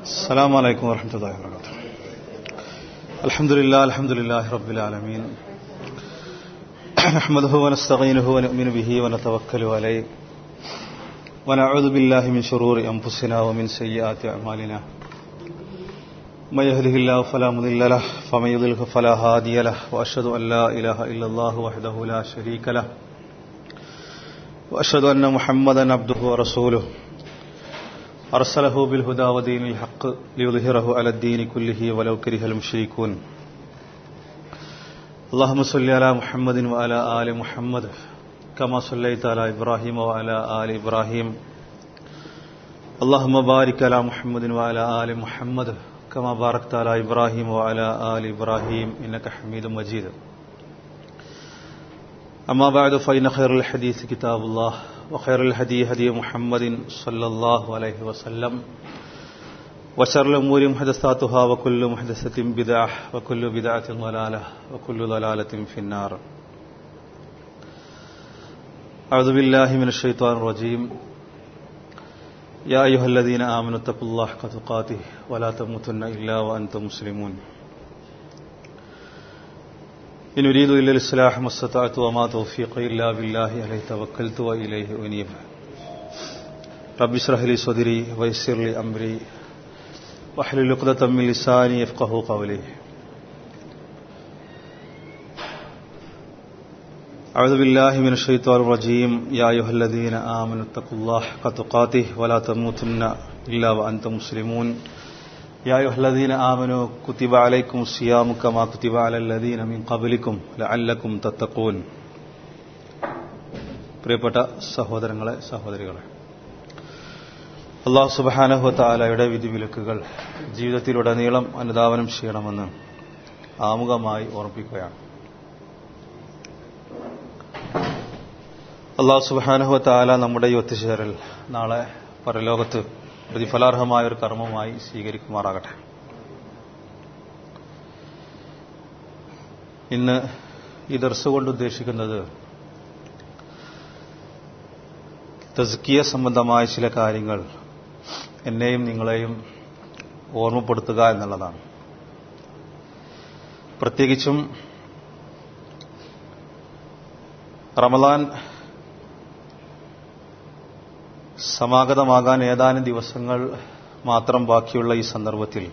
السلام عليكم ورحمة الله وبركاته الحمد لله الحمد لله رب العالمين نحمده ونستعينه ونؤمن به ونتوكل عليه ونعوذ بالله من شرور أنفسنا ومن سيئات أعمالنا من يهده الله فلا مضل له فمن يضلل فلا هادي له وأشهد أن لا إله إلا الله وحده لا شريك له وأشهد أن محمدا عبده ورسوله أرسله بالهدى ودين الحق ليظهره على الدين كله ولو كره المشركون اللهم صل على محمد وعلى آل محمد كما صليت على إبراهيم وعلى آل إبراهيم اللهم بارك على محمد وعلى آل محمد كما باركت على إبراهيم وعلى آل إبراهيم إنك حميد مجيد أما بعد فإن خير الحديث كتاب الله وخير الهدي هدي محمد صلى الله عليه وسلم وشر الأمور محدثاتها وكل محدثة بدعة وكل بدعة ضلالة وكل ضلالة في النار أعوذ بالله من الشيطان الرجيم يا أيها الذين آمنوا اتقوا الله حق تقاته ولا تموتن إلا وأنتم مسلمون إن أريد إلا الإصلاح ما استطعت وما توفيقي إلا بالله عليه توكلت وإليه أنيب رب اشرح لي صدري ويسر لي أمري واحلل عقدة من لساني يفقه قولي أعوذ بالله من الشيطان الرجيم يا أيها الذين آمنوا اتقوا الله حق تقاته ولا تموتن إلا وأنتم مسلمون يا أيها الذين آمنوا كتب عليكم الصيام كما كتب على الذين من قبلكم لعلكم تتقون പ്രിയപ്പെട്ട സഹോദരങ്ങളെ സഹോദരികളെ അള്ളാഹു സുബാനഹു താലയുടെ വിധിവിലക്കുകൾ ജീവിതത്തിലുടനീളം അനുധാവനം ചെയ്യണമെന്ന് ആമുഖമായി ഓർമ്മിക്കുകയാണ് അള്ളാഹു സുബാനഹു താല നമ്മുടെ ഈ ഒത്തുചേരൽ നാളെ പരലോകത്ത് പ്രതിഫലാർഹമായ ഒരു കർമ്മമായി സ്വീകരിക്കുമാറാകട്ടെ ഇന്ന് ഈ ദർശ കൊണ്ട് ഉദ്ദേശിക്കുന്നത് തസ്കിയ സംബന്ധമായ ചില കാര്യങ്ങൾ എന്നെയും നിങ്ങളെയും ഓർമ്മപ്പെടുത്തുക എന്നുള്ളതാണ് പ്രത്യേകിച്ചും റമലാൻ സമാഗതമാകാൻ ഏതാനും ദിവസങ്ങൾ മാത്രം ബാക്കിയുള്ള ഈ സന്ദർഭത്തിൽ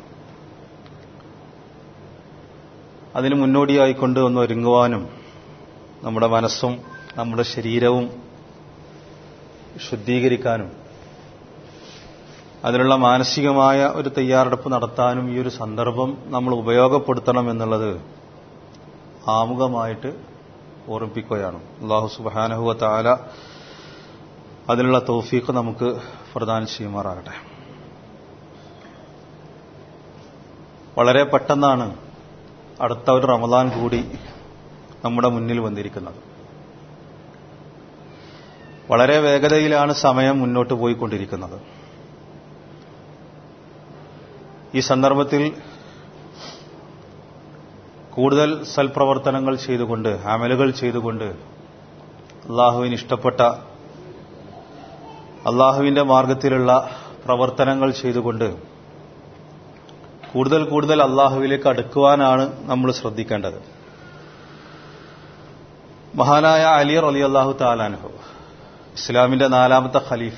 അതിന് മുന്നോടിയായിക്കൊണ്ട് ഒന്ന് ഒരുങ്ങുവാനും നമ്മുടെ മനസ്സും നമ്മുടെ ശരീരവും ശുദ്ധീകരിക്കാനും അതിനുള്ള മാനസികമായ ഒരു തയ്യാറെടുപ്പ് നടത്താനും ഈ ഒരു സന്ദർഭം നമ്മൾ ഉപയോഗപ്പെടുത്തണം എന്നുള്ളത് ആമുഖമായിട്ട് ഓർമ്മിപ്പിക്കുകയാണ് അള്ളാഹു സുബാനഹുവ താല അതിനുള്ള തൗഫീഖ് നമുക്ക് പ്രദാനം ചെയ്യുമാറാകട്ടെ വളരെ പെട്ടെന്നാണ് അടുത്ത ഒരു റമദാൻ കൂടി നമ്മുടെ മുന്നിൽ വന്നിരിക്കുന്നത് വളരെ വേഗതയിലാണ് സമയം മുന്നോട്ട് പോയിക്കൊണ്ടിരിക്കുന്നത് ഈ സന്ദർഭത്തിൽ കൂടുതൽ സൽപ്രവർത്തനങ്ങൾ ചെയ്തുകൊണ്ട് അമലുകൾ ചെയ്തുകൊണ്ട് അള്ളാഹുവിന് ഇഷ്ടപ്പെട്ട അള്ളാഹുവിന്റെ മാർഗത്തിലുള്ള പ്രവർത്തനങ്ങൾ ചെയ്തുകൊണ്ട് കൂടുതൽ കൂടുതൽ അള്ളാഹുവിലേക്ക് അടുക്കുവാനാണ് നമ്മൾ ശ്രദ്ധിക്കേണ്ടത് മഹാനായ അലി അലി അള്ളാഹു താലാൻഹു ഇസ്ലാമിന്റെ നാലാമത്തെ ഖലീഫ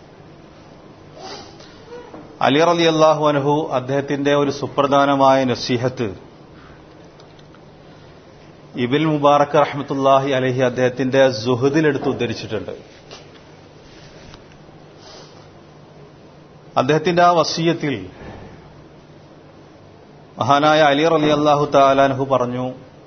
അലി അലി അള്ളാഹു അനഹു അദ്ദേഹത്തിന്റെ ഒരു സുപ്രധാനമായ നസീഹത്ത് ഇബിൽ മുബാറക് റഹ്മത്തുല്ലാഹി അലഹി അദ്ദേഹത്തിന്റെ ജുഹദിലെടുത്ത് ഉദ്ധരിച്ചിട്ടുണ്ട് അദ്ദേഹത്തിന്റെ ആ വസീയത്തിൽ മഹാനായ അലി അലി അള്ളാഹു താലാൻഹു പറഞ്ഞു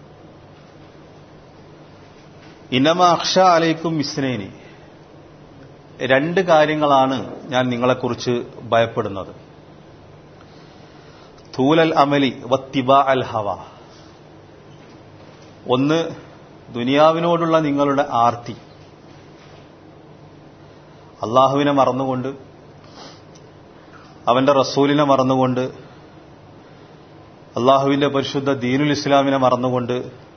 ഇനമ അക്ഷ അലൈക്കും മിസ്നേനി രണ്ട് കാര്യങ്ങളാണ് ഞാൻ നിങ്ങളെക്കുറിച്ച് ഭയപ്പെടുന്നത് തൂലൽ അമലി വത്തിബ അൽ ഹവ ഒന്ന് ദുനിയാവിനോടുള്ള നിങ്ങളുടെ ആർത്തി അള്ളാഹുവിനെ മറന്നുകൊണ്ട് അവന്റെ റസൂലിനെ മറന്നുകൊണ്ട് അള്ളാഹുവിന്റെ പരിശുദ്ധ ദീനുൽ ഇസ്ലാമിനെ മറന്നുകൊണ്ട്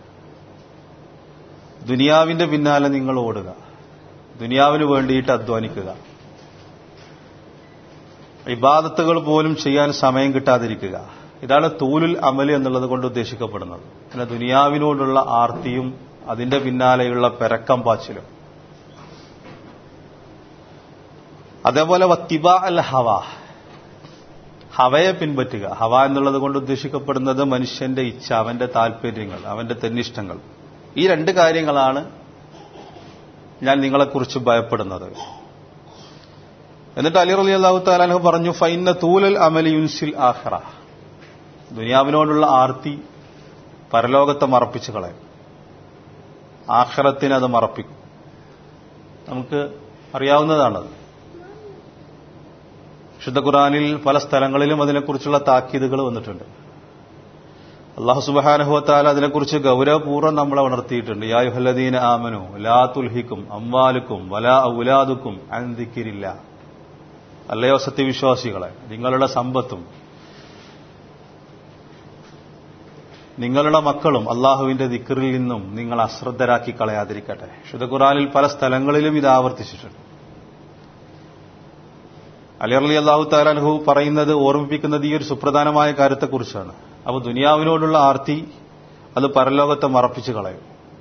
ദുനിയാവിന്റെ പിന്നാലെ നിങ്ങൾ ഓടുക ദുനിയാവിന് വേണ്ടിയിട്ട് അധ്വാനിക്കുക ഇബാദത്തുകൾ പോലും ചെയ്യാൻ സമയം കിട്ടാതിരിക്കുക ഇതാണ് തൂലുൽ അമല് എന്നുള്ളത് കൊണ്ട് ഉദ്ദേശിക്കപ്പെടുന്നത് പിന്നെ ദുനിയാവിനോടുള്ള ആർത്തിയും അതിന്റെ പിന്നാലെയുള്ള പെരക്കം പാച്ചിലും അതേപോലെ വത്തിബ അൽ ഹവ ഹവയെ പിൻപറ്റുക ഹവ എന്നുള്ളത് കൊണ്ട് ഉദ്ദേശിക്കപ്പെടുന്നത് മനുഷ്യന്റെ ഇച്ഛ അവന്റെ താല്പര്യങ്ങൾ അവന്റെ തെന്നിഷ്ടങ്ങൾ ഈ രണ്ട് കാര്യങ്ങളാണ് ഞാൻ നിങ്ങളെക്കുറിച്ച് ഭയപ്പെടുന്നത് എന്നിട്ട് അലി റലി അള്ളാഹു താലാഹു പറഞ്ഞു ഫൈന തൂലൽ അമലി യുൻസിൽ ആഹ്റ ദുനിയാവിനോടുള്ള ആർത്തി പരലോകത്തെ മറപ്പിച്ചു കളയും ആഹ്റത്തിന് അത് മറപ്പിക്കും നമുക്ക് അറിയാവുന്നതാണത് ശുദ്ധ ഖുറാനിൽ പല സ്ഥലങ്ങളിലും അതിനെക്കുറിച്ചുള്ള താക്കീതുകൾ വന്നിട്ടുണ്ട് അള്ളാഹു സുബാനുഹത്താല അതിനെക്കുറിച്ച് ഗൗരവപൂർവ്വം നമ്മളെ ഉണർത്തിയിട്ടുണ്ട് യായുഹല്ലദീന ആമനു ലാ തുൽഹിക്കും അമ്മാലുക്കും വലാ ഔലാദുക്കും അന്തിക്കിരില്ല അല്ലയോ സത്യവിശ്വാസികളെ നിങ്ങളുടെ സമ്പത്തും നിങ്ങളുടെ മക്കളും അള്ളാഹുവിന്റെ ദിക്കറിൽ നിന്നും നിങ്ങൾ അശ്രദ്ധരാക്കി കളയാതിരിക്കട്ടെ ശുദ്ധ ഖുറാനിൽ പല സ്ഥലങ്ങളിലും ഇത് ആവർത്തിച്ചിട്ടുണ്ട് അലി അലി അള്ളാഹു താലാൻഹു പറയുന്നത് ഓർമ്മിപ്പിക്കുന്നത് ഈ ഒരു സുപ്രധാനമായ കാര്യത്തെക്കുറിച്ചാണ് അപ്പോൾ ദുനിയാവിനോടുള്ള ആർത്തി അത് പരലോകത്തെ മറപ്പിച്ചു കളയും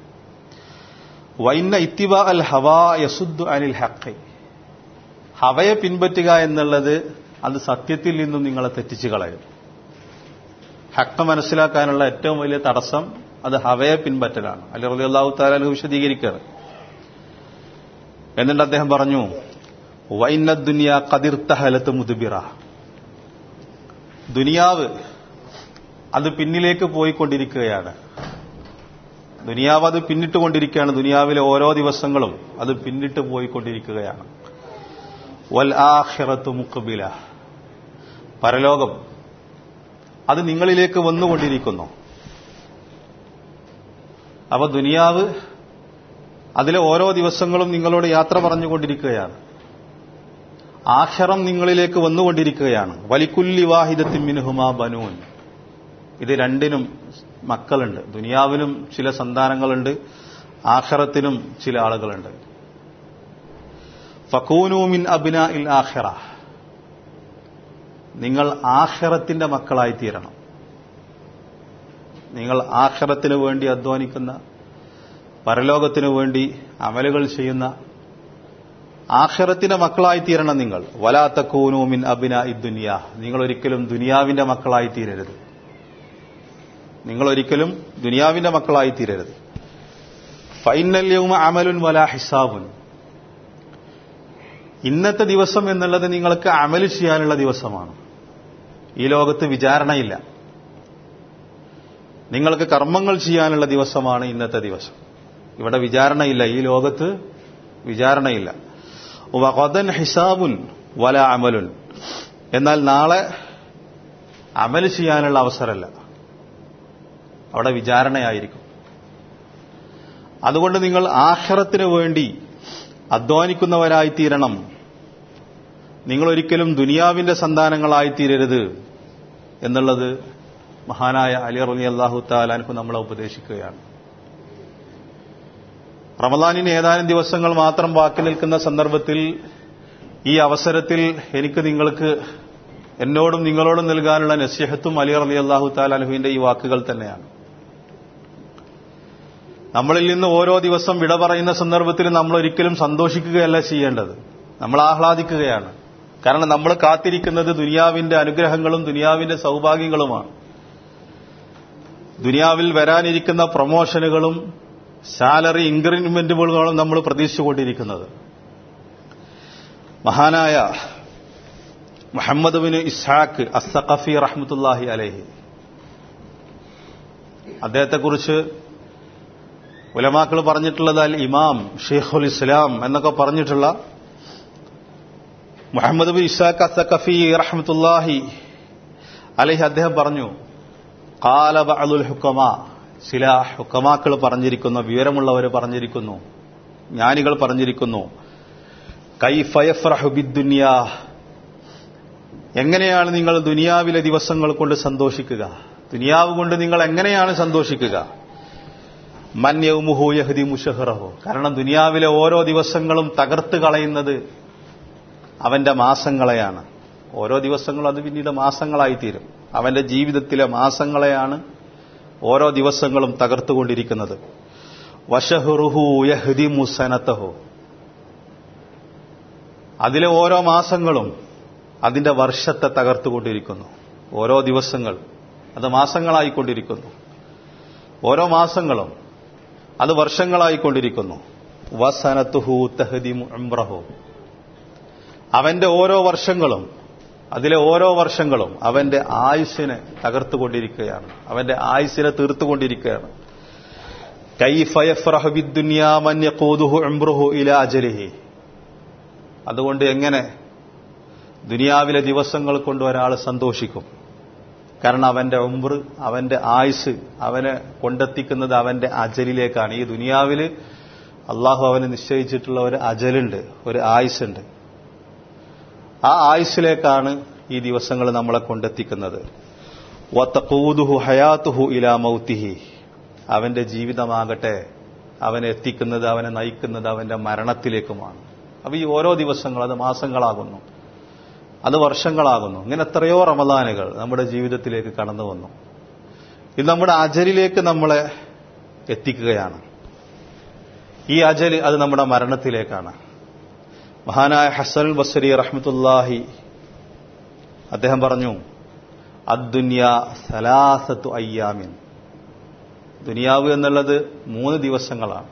വൈന്ന ഇത്തിബ അൽ ഹവാ യസുദ്ദു അനിൽ ഹഖ് ഹവയെ പിൻപറ്റുക എന്നുള്ളത് അത് സത്യത്തിൽ നിന്നും നിങ്ങളെ തെറ്റിച്ചു കളയും ഹക്ക മനസ്സിലാക്കാനുള്ള ഏറ്റവും വലിയ തടസ്സം അത് ഹവയെ പിൻപറ്റലാണ് അലി റലി അള്ളാഹു താലാൻഹു വിശദീകരിക്കാറ് എന്നിട്ട് അദ്ദേഹം പറഞ്ഞു വൈന ദുനിയ കതിർത്തഹലത്ത് മുതുബിറ ദുനിയാവ് അത് പിന്നിലേക്ക് പോയിക്കൊണ്ടിരിക്കുകയാണ് ദുനിയാവ് അത് പിന്നിട്ടുകൊണ്ടിരിക്കുകയാണ് ദുനിയാവിലെ ഓരോ ദിവസങ്ങളും അത് പിന്നിട്ട് പോയിക്കൊണ്ടിരിക്കുകയാണ് വൽ ആഹിറത്ത് മുക്കബില പരലോകം അത് നിങ്ങളിലേക്ക് വന്നുകൊണ്ടിരിക്കുന്നു അപ്പൊ ദുനിയാവ് അതിലെ ഓരോ ദിവസങ്ങളും നിങ്ങളോട് യാത്ര പറഞ്ഞുകൊണ്ടിരിക്കുകയാണ് ആഖിറം നിങ്ങളിലേക്ക് വന്നുകൊണ്ടിരിക്കുകയാണ് വലിക്കുല്ലി വാഹിദത്തിൻ മിനുഹുമാ ബനൂൻ ഇത് രണ്ടിനും മക്കളുണ്ട് ദുനിയാവിനും ചില സന്താനങ്ങളുണ്ട് ആഖിറത്തിനും ചില ആളുകളുണ്ട് ഫക്കൂനൂമിൻ അബിന ഇൽ ആഖിറ നിങ്ങൾ ആഖിറത്തിന്റെ മക്കളായി തീരണം നിങ്ങൾ ആഖിറത്തിന് വേണ്ടി അധ്വാനിക്കുന്ന പരലോകത്തിനു വേണ്ടി അമലുകൾ ചെയ്യുന്ന ആഖിറത്തിന്റെ മക്കളായി തീരണം നിങ്ങൾ വലാത്ത കൂനൂമിൻ അബിന ഇദ്ദുനിയ നിങ്ങൾ ഒരിക്കലും ദുനിയാവിന്റെ മക്കളായി തീരരുത് നിങ്ങൾ ഒരിക്കലും ദുനിയാവിന്റെ മക്കളായി തീരരുത് ഫൈനല്യവും അമലുൻ വല ഹിസാബുൻ ഇന്നത്തെ ദിവസം എന്നുള്ളത് നിങ്ങൾക്ക് അമല് ചെയ്യാനുള്ള ദിവസമാണ് ഈ ലോകത്ത് വിചാരണയില്ല നിങ്ങൾക്ക് കർമ്മങ്ങൾ ചെയ്യാനുള്ള ദിവസമാണ് ഇന്നത്തെ ദിവസം ഇവിടെ വിചാരണയില്ല ഈ ലോകത്ത് വിചാരണയില്ല വഖദൻ ഹിസാബുൻ വല അമലുൻ എന്നാൽ നാളെ അമൽ ചെയ്യാനുള്ള അവസരമല്ല അവിടെ വിചാരണയായിരിക്കും അതുകൊണ്ട് നിങ്ങൾ ആഹ്റത്തിന് വേണ്ടി അധ്വാനിക്കുന്നവരായി തീരണം നിങ്ങൾ ഒരിക്കലും ദുനിയാവിന്റെ സന്താനങ്ങളായി തീരരുത് എന്നുള്ളത് മഹാനായ അലി റലി അള്ളാഹു താലാൻഹു നമ്മളെ ഉപദേശിക്കുകയാണ് റമദാനിന് ഏതാനും ദിവസങ്ങൾ മാത്രം ബാക്കി നിൽക്കുന്ന സന്ദർഭത്തിൽ ഈ അവസരത്തിൽ എനിക്ക് നിങ്ങൾക്ക് എന്നോടും നിങ്ങളോടും നൽകാനുള്ള നസ്യഹത്തും അലി റലി അള്ളാഹു താലാൻഹുവിന്റെ ഈ വാക്കുകൾ തന്നെയാണ് നമ്മളിൽ നിന്ന് ഓരോ ദിവസം വിട പറയുന്ന സന്ദർഭത്തിൽ നമ്മൾ ഒരിക്കലും സന്തോഷിക്കുകയല്ല ചെയ്യേണ്ടത് നമ്മൾ ആഹ്ലാദിക്കുകയാണ് കാരണം നമ്മൾ കാത്തിരിക്കുന്നത് ദുനിയാവിന്റെ അനുഗ്രഹങ്ങളും ദുനിയാവിന്റെ സൗഭാഗ്യങ്ങളുമാണ് ദുനിയാവിൽ വരാനിരിക്കുന്ന പ്രൊമോഷനുകളും സാലറി ഇൻക്രിമെന്റുകളും നമ്മൾ പ്രതീക്ഷിച്ചുകൊണ്ടിരിക്കുന്നത് മഹാനായ മുഹമ്മദ് ബിൻ ഇസ്ഹാഖ് അസഖഫി റഹ്മത്തുല്ലാഹി അലഹി അദ്ദേഹത്തെക്കുറിച്ച് ഉലമാക്കൾ പറഞ്ഞിട്ടുള്ളത് അൽ ഇമാം ഷെയ്ഖുൽ ഇസ്ലാം എന്നൊക്കെ പറഞ്ഞിട്ടുള്ള മുഹമ്മദ് ബിൻ ഇസാഖ് അസഖഫി റഹ്മത്തുല്ലാഹി അലഹി അദ്ദേഹം പറഞ്ഞു കാല ബഅദുൽ ഹുക്കമ ചില ഹുക്കമാക്കൾ പറഞ്ഞിരിക്കുന്നു വിവരമുള്ളവർ പറഞ്ഞിരിക്കുന്നു ജ്ഞാനികൾ പറഞ്ഞിരിക്കുന്നു കൈഫയഫ്രഹു ബിദ്ദുനിയ എങ്ങനെയാണ് നിങ്ങൾ ദുനിയാവിലെ ദിവസങ്ങൾ കൊണ്ട് സന്തോഷിക്കുക ദുനിയാവ് കൊണ്ട് നിങ്ങൾ എങ്ങനെയാണ് സന്തോഷിക്കുക മന്യവുമുഹു യഹദി മുഷഹറഹു കാരണം ദുനിയാവിലെ ഓരോ ദിവസങ്ങളും തകർത്ത് കളയുന്നത് അവന്റെ മാസങ്ങളെയാണ് ഓരോ ദിവസങ്ങളും അത് പിന്നീട് മാസങ്ങളായി തീരും അവന്റെ ജീവിതത്തിലെ മാസങ്ങളെയാണ് ഓരോ ദിവസങ്ങളും തകർത്തുകൊണ്ടിരിക്കുന്നത് വശഹുറുഹു യഹ്ദി മുസനത്തഹു അതിലെ ഓരോ മാസങ്ങളും അതിന്റെ വർഷത്തെ തകർത്തുകൊണ്ടിരിക്കുന്നു ഓരോ ദിവസങ്ങൾ അത് മാസങ്ങളായിക്കൊണ്ടിരിക്കുന്നു ഓരോ മാസങ്ങളും അത് വർഷങ്ങളായിക്കൊണ്ടിരിക്കുന്നു വസനത്തുഹു തഹദിമു ഉംറഹു അവന്റെ ഓരോ വർഷങ്ങളും അതിലെ ഓരോ വർഷങ്ങളും അവന്റെ ആയുസ്സിനെ തകർത്തുകൊണ്ടിരിക്കുകയാണ് അവന്റെ ആയുസ്സിനെ തീർത്തുകൊണ്ടിരിക്കുകയാണ് അതുകൊണ്ട് എങ്ങനെ ദുനിയാവിലെ ദിവസങ്ങൾ കൊണ്ട് ഒരാൾ സന്തോഷിക്കും കാരണം അവന്റെ ഉംറ് അവന്റെ ആയുസ് അവനെ കൊണ്ടെത്തിക്കുന്നത് അവന്റെ അജലിലേക്കാണ് ഈ ദുനിയാവിൽ അള്ളാഹു അവന് നിശ്ചയിച്ചിട്ടുള്ള ഒരു അജലുണ്ട് ഒരു ആയുസുണ്ട് ആ ആയുസ്സിലേക്കാണ് ഈ ദിവസങ്ങൾ നമ്മളെ കൊണ്ടെത്തിക്കുന്നത് വത്തക്കൂതുഹു ഹയാത്തുഹു ഇലാ മൗത്തിഹി അവന്റെ ജീവിതമാകട്ടെ അവനെ എത്തിക്കുന്നത് അവനെ നയിക്കുന്നത് അവന്റെ മരണത്തിലേക്കുമാണ് അപ്പൊ ഈ ഓരോ ദിവസങ്ങൾ അത് മാസങ്ങളാകുന്നു അത് വർഷങ്ങളാകുന്നു ഇങ്ങനെ എത്രയോ റമദാനുകൾ നമ്മുടെ ജീവിതത്തിലേക്ക് കടന്നു വന്നു ഇത് നമ്മുടെ അജലിലേക്ക് നമ്മളെ എത്തിക്കുകയാണ് ഈ അജൽ അത് നമ്മുടെ മരണത്തിലേക്കാണ് മഹാനായ ഹസൻ ബസരി റഹ്മത്തുല്ലാഹി അദ്ദേഹം പറഞ്ഞു അദ്ദുന്യ സലാസത്തു അയ്യാമിൻ ദുനിയാവ് എന്നുള്ളത് മൂന്ന് ദിവസങ്ങളാണ്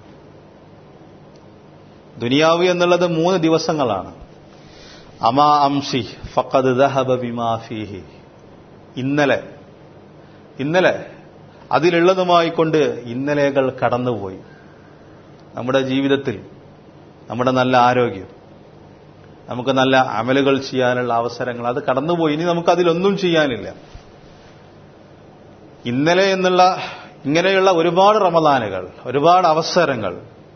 ദുനിയാവ് എന്നുള്ളത് മൂന്ന് ദിവസങ്ങളാണ് അമാ അംഷി ഫഖദ് ദഹബ ബിമാ ഫീഹി ഇന്നലെ ഇന്നലെ അതിലുള്ളതുമായി കൊണ്ട് ഇന്നലെകൾ കടന്നുപോയി നമ്മുടെ ജീവിതത്തിൽ നമ്മുടെ നല്ല ആരോഗ്യം നമുക്ക് നല്ല അമലുകൾ ചെയ്യാനുള്ള അവസരങ്ങൾ അത് കടന്നുപോയി ഇനി നമുക്ക് അതിലൊന്നും ചെയ്യാനില്ല ഇന്നലെ എന്നുള്ള ഇങ്ങനെയുള്ള ഒരുപാട് റമദാനുകൾ ഒരുപാട് അവസരങ്ങൾ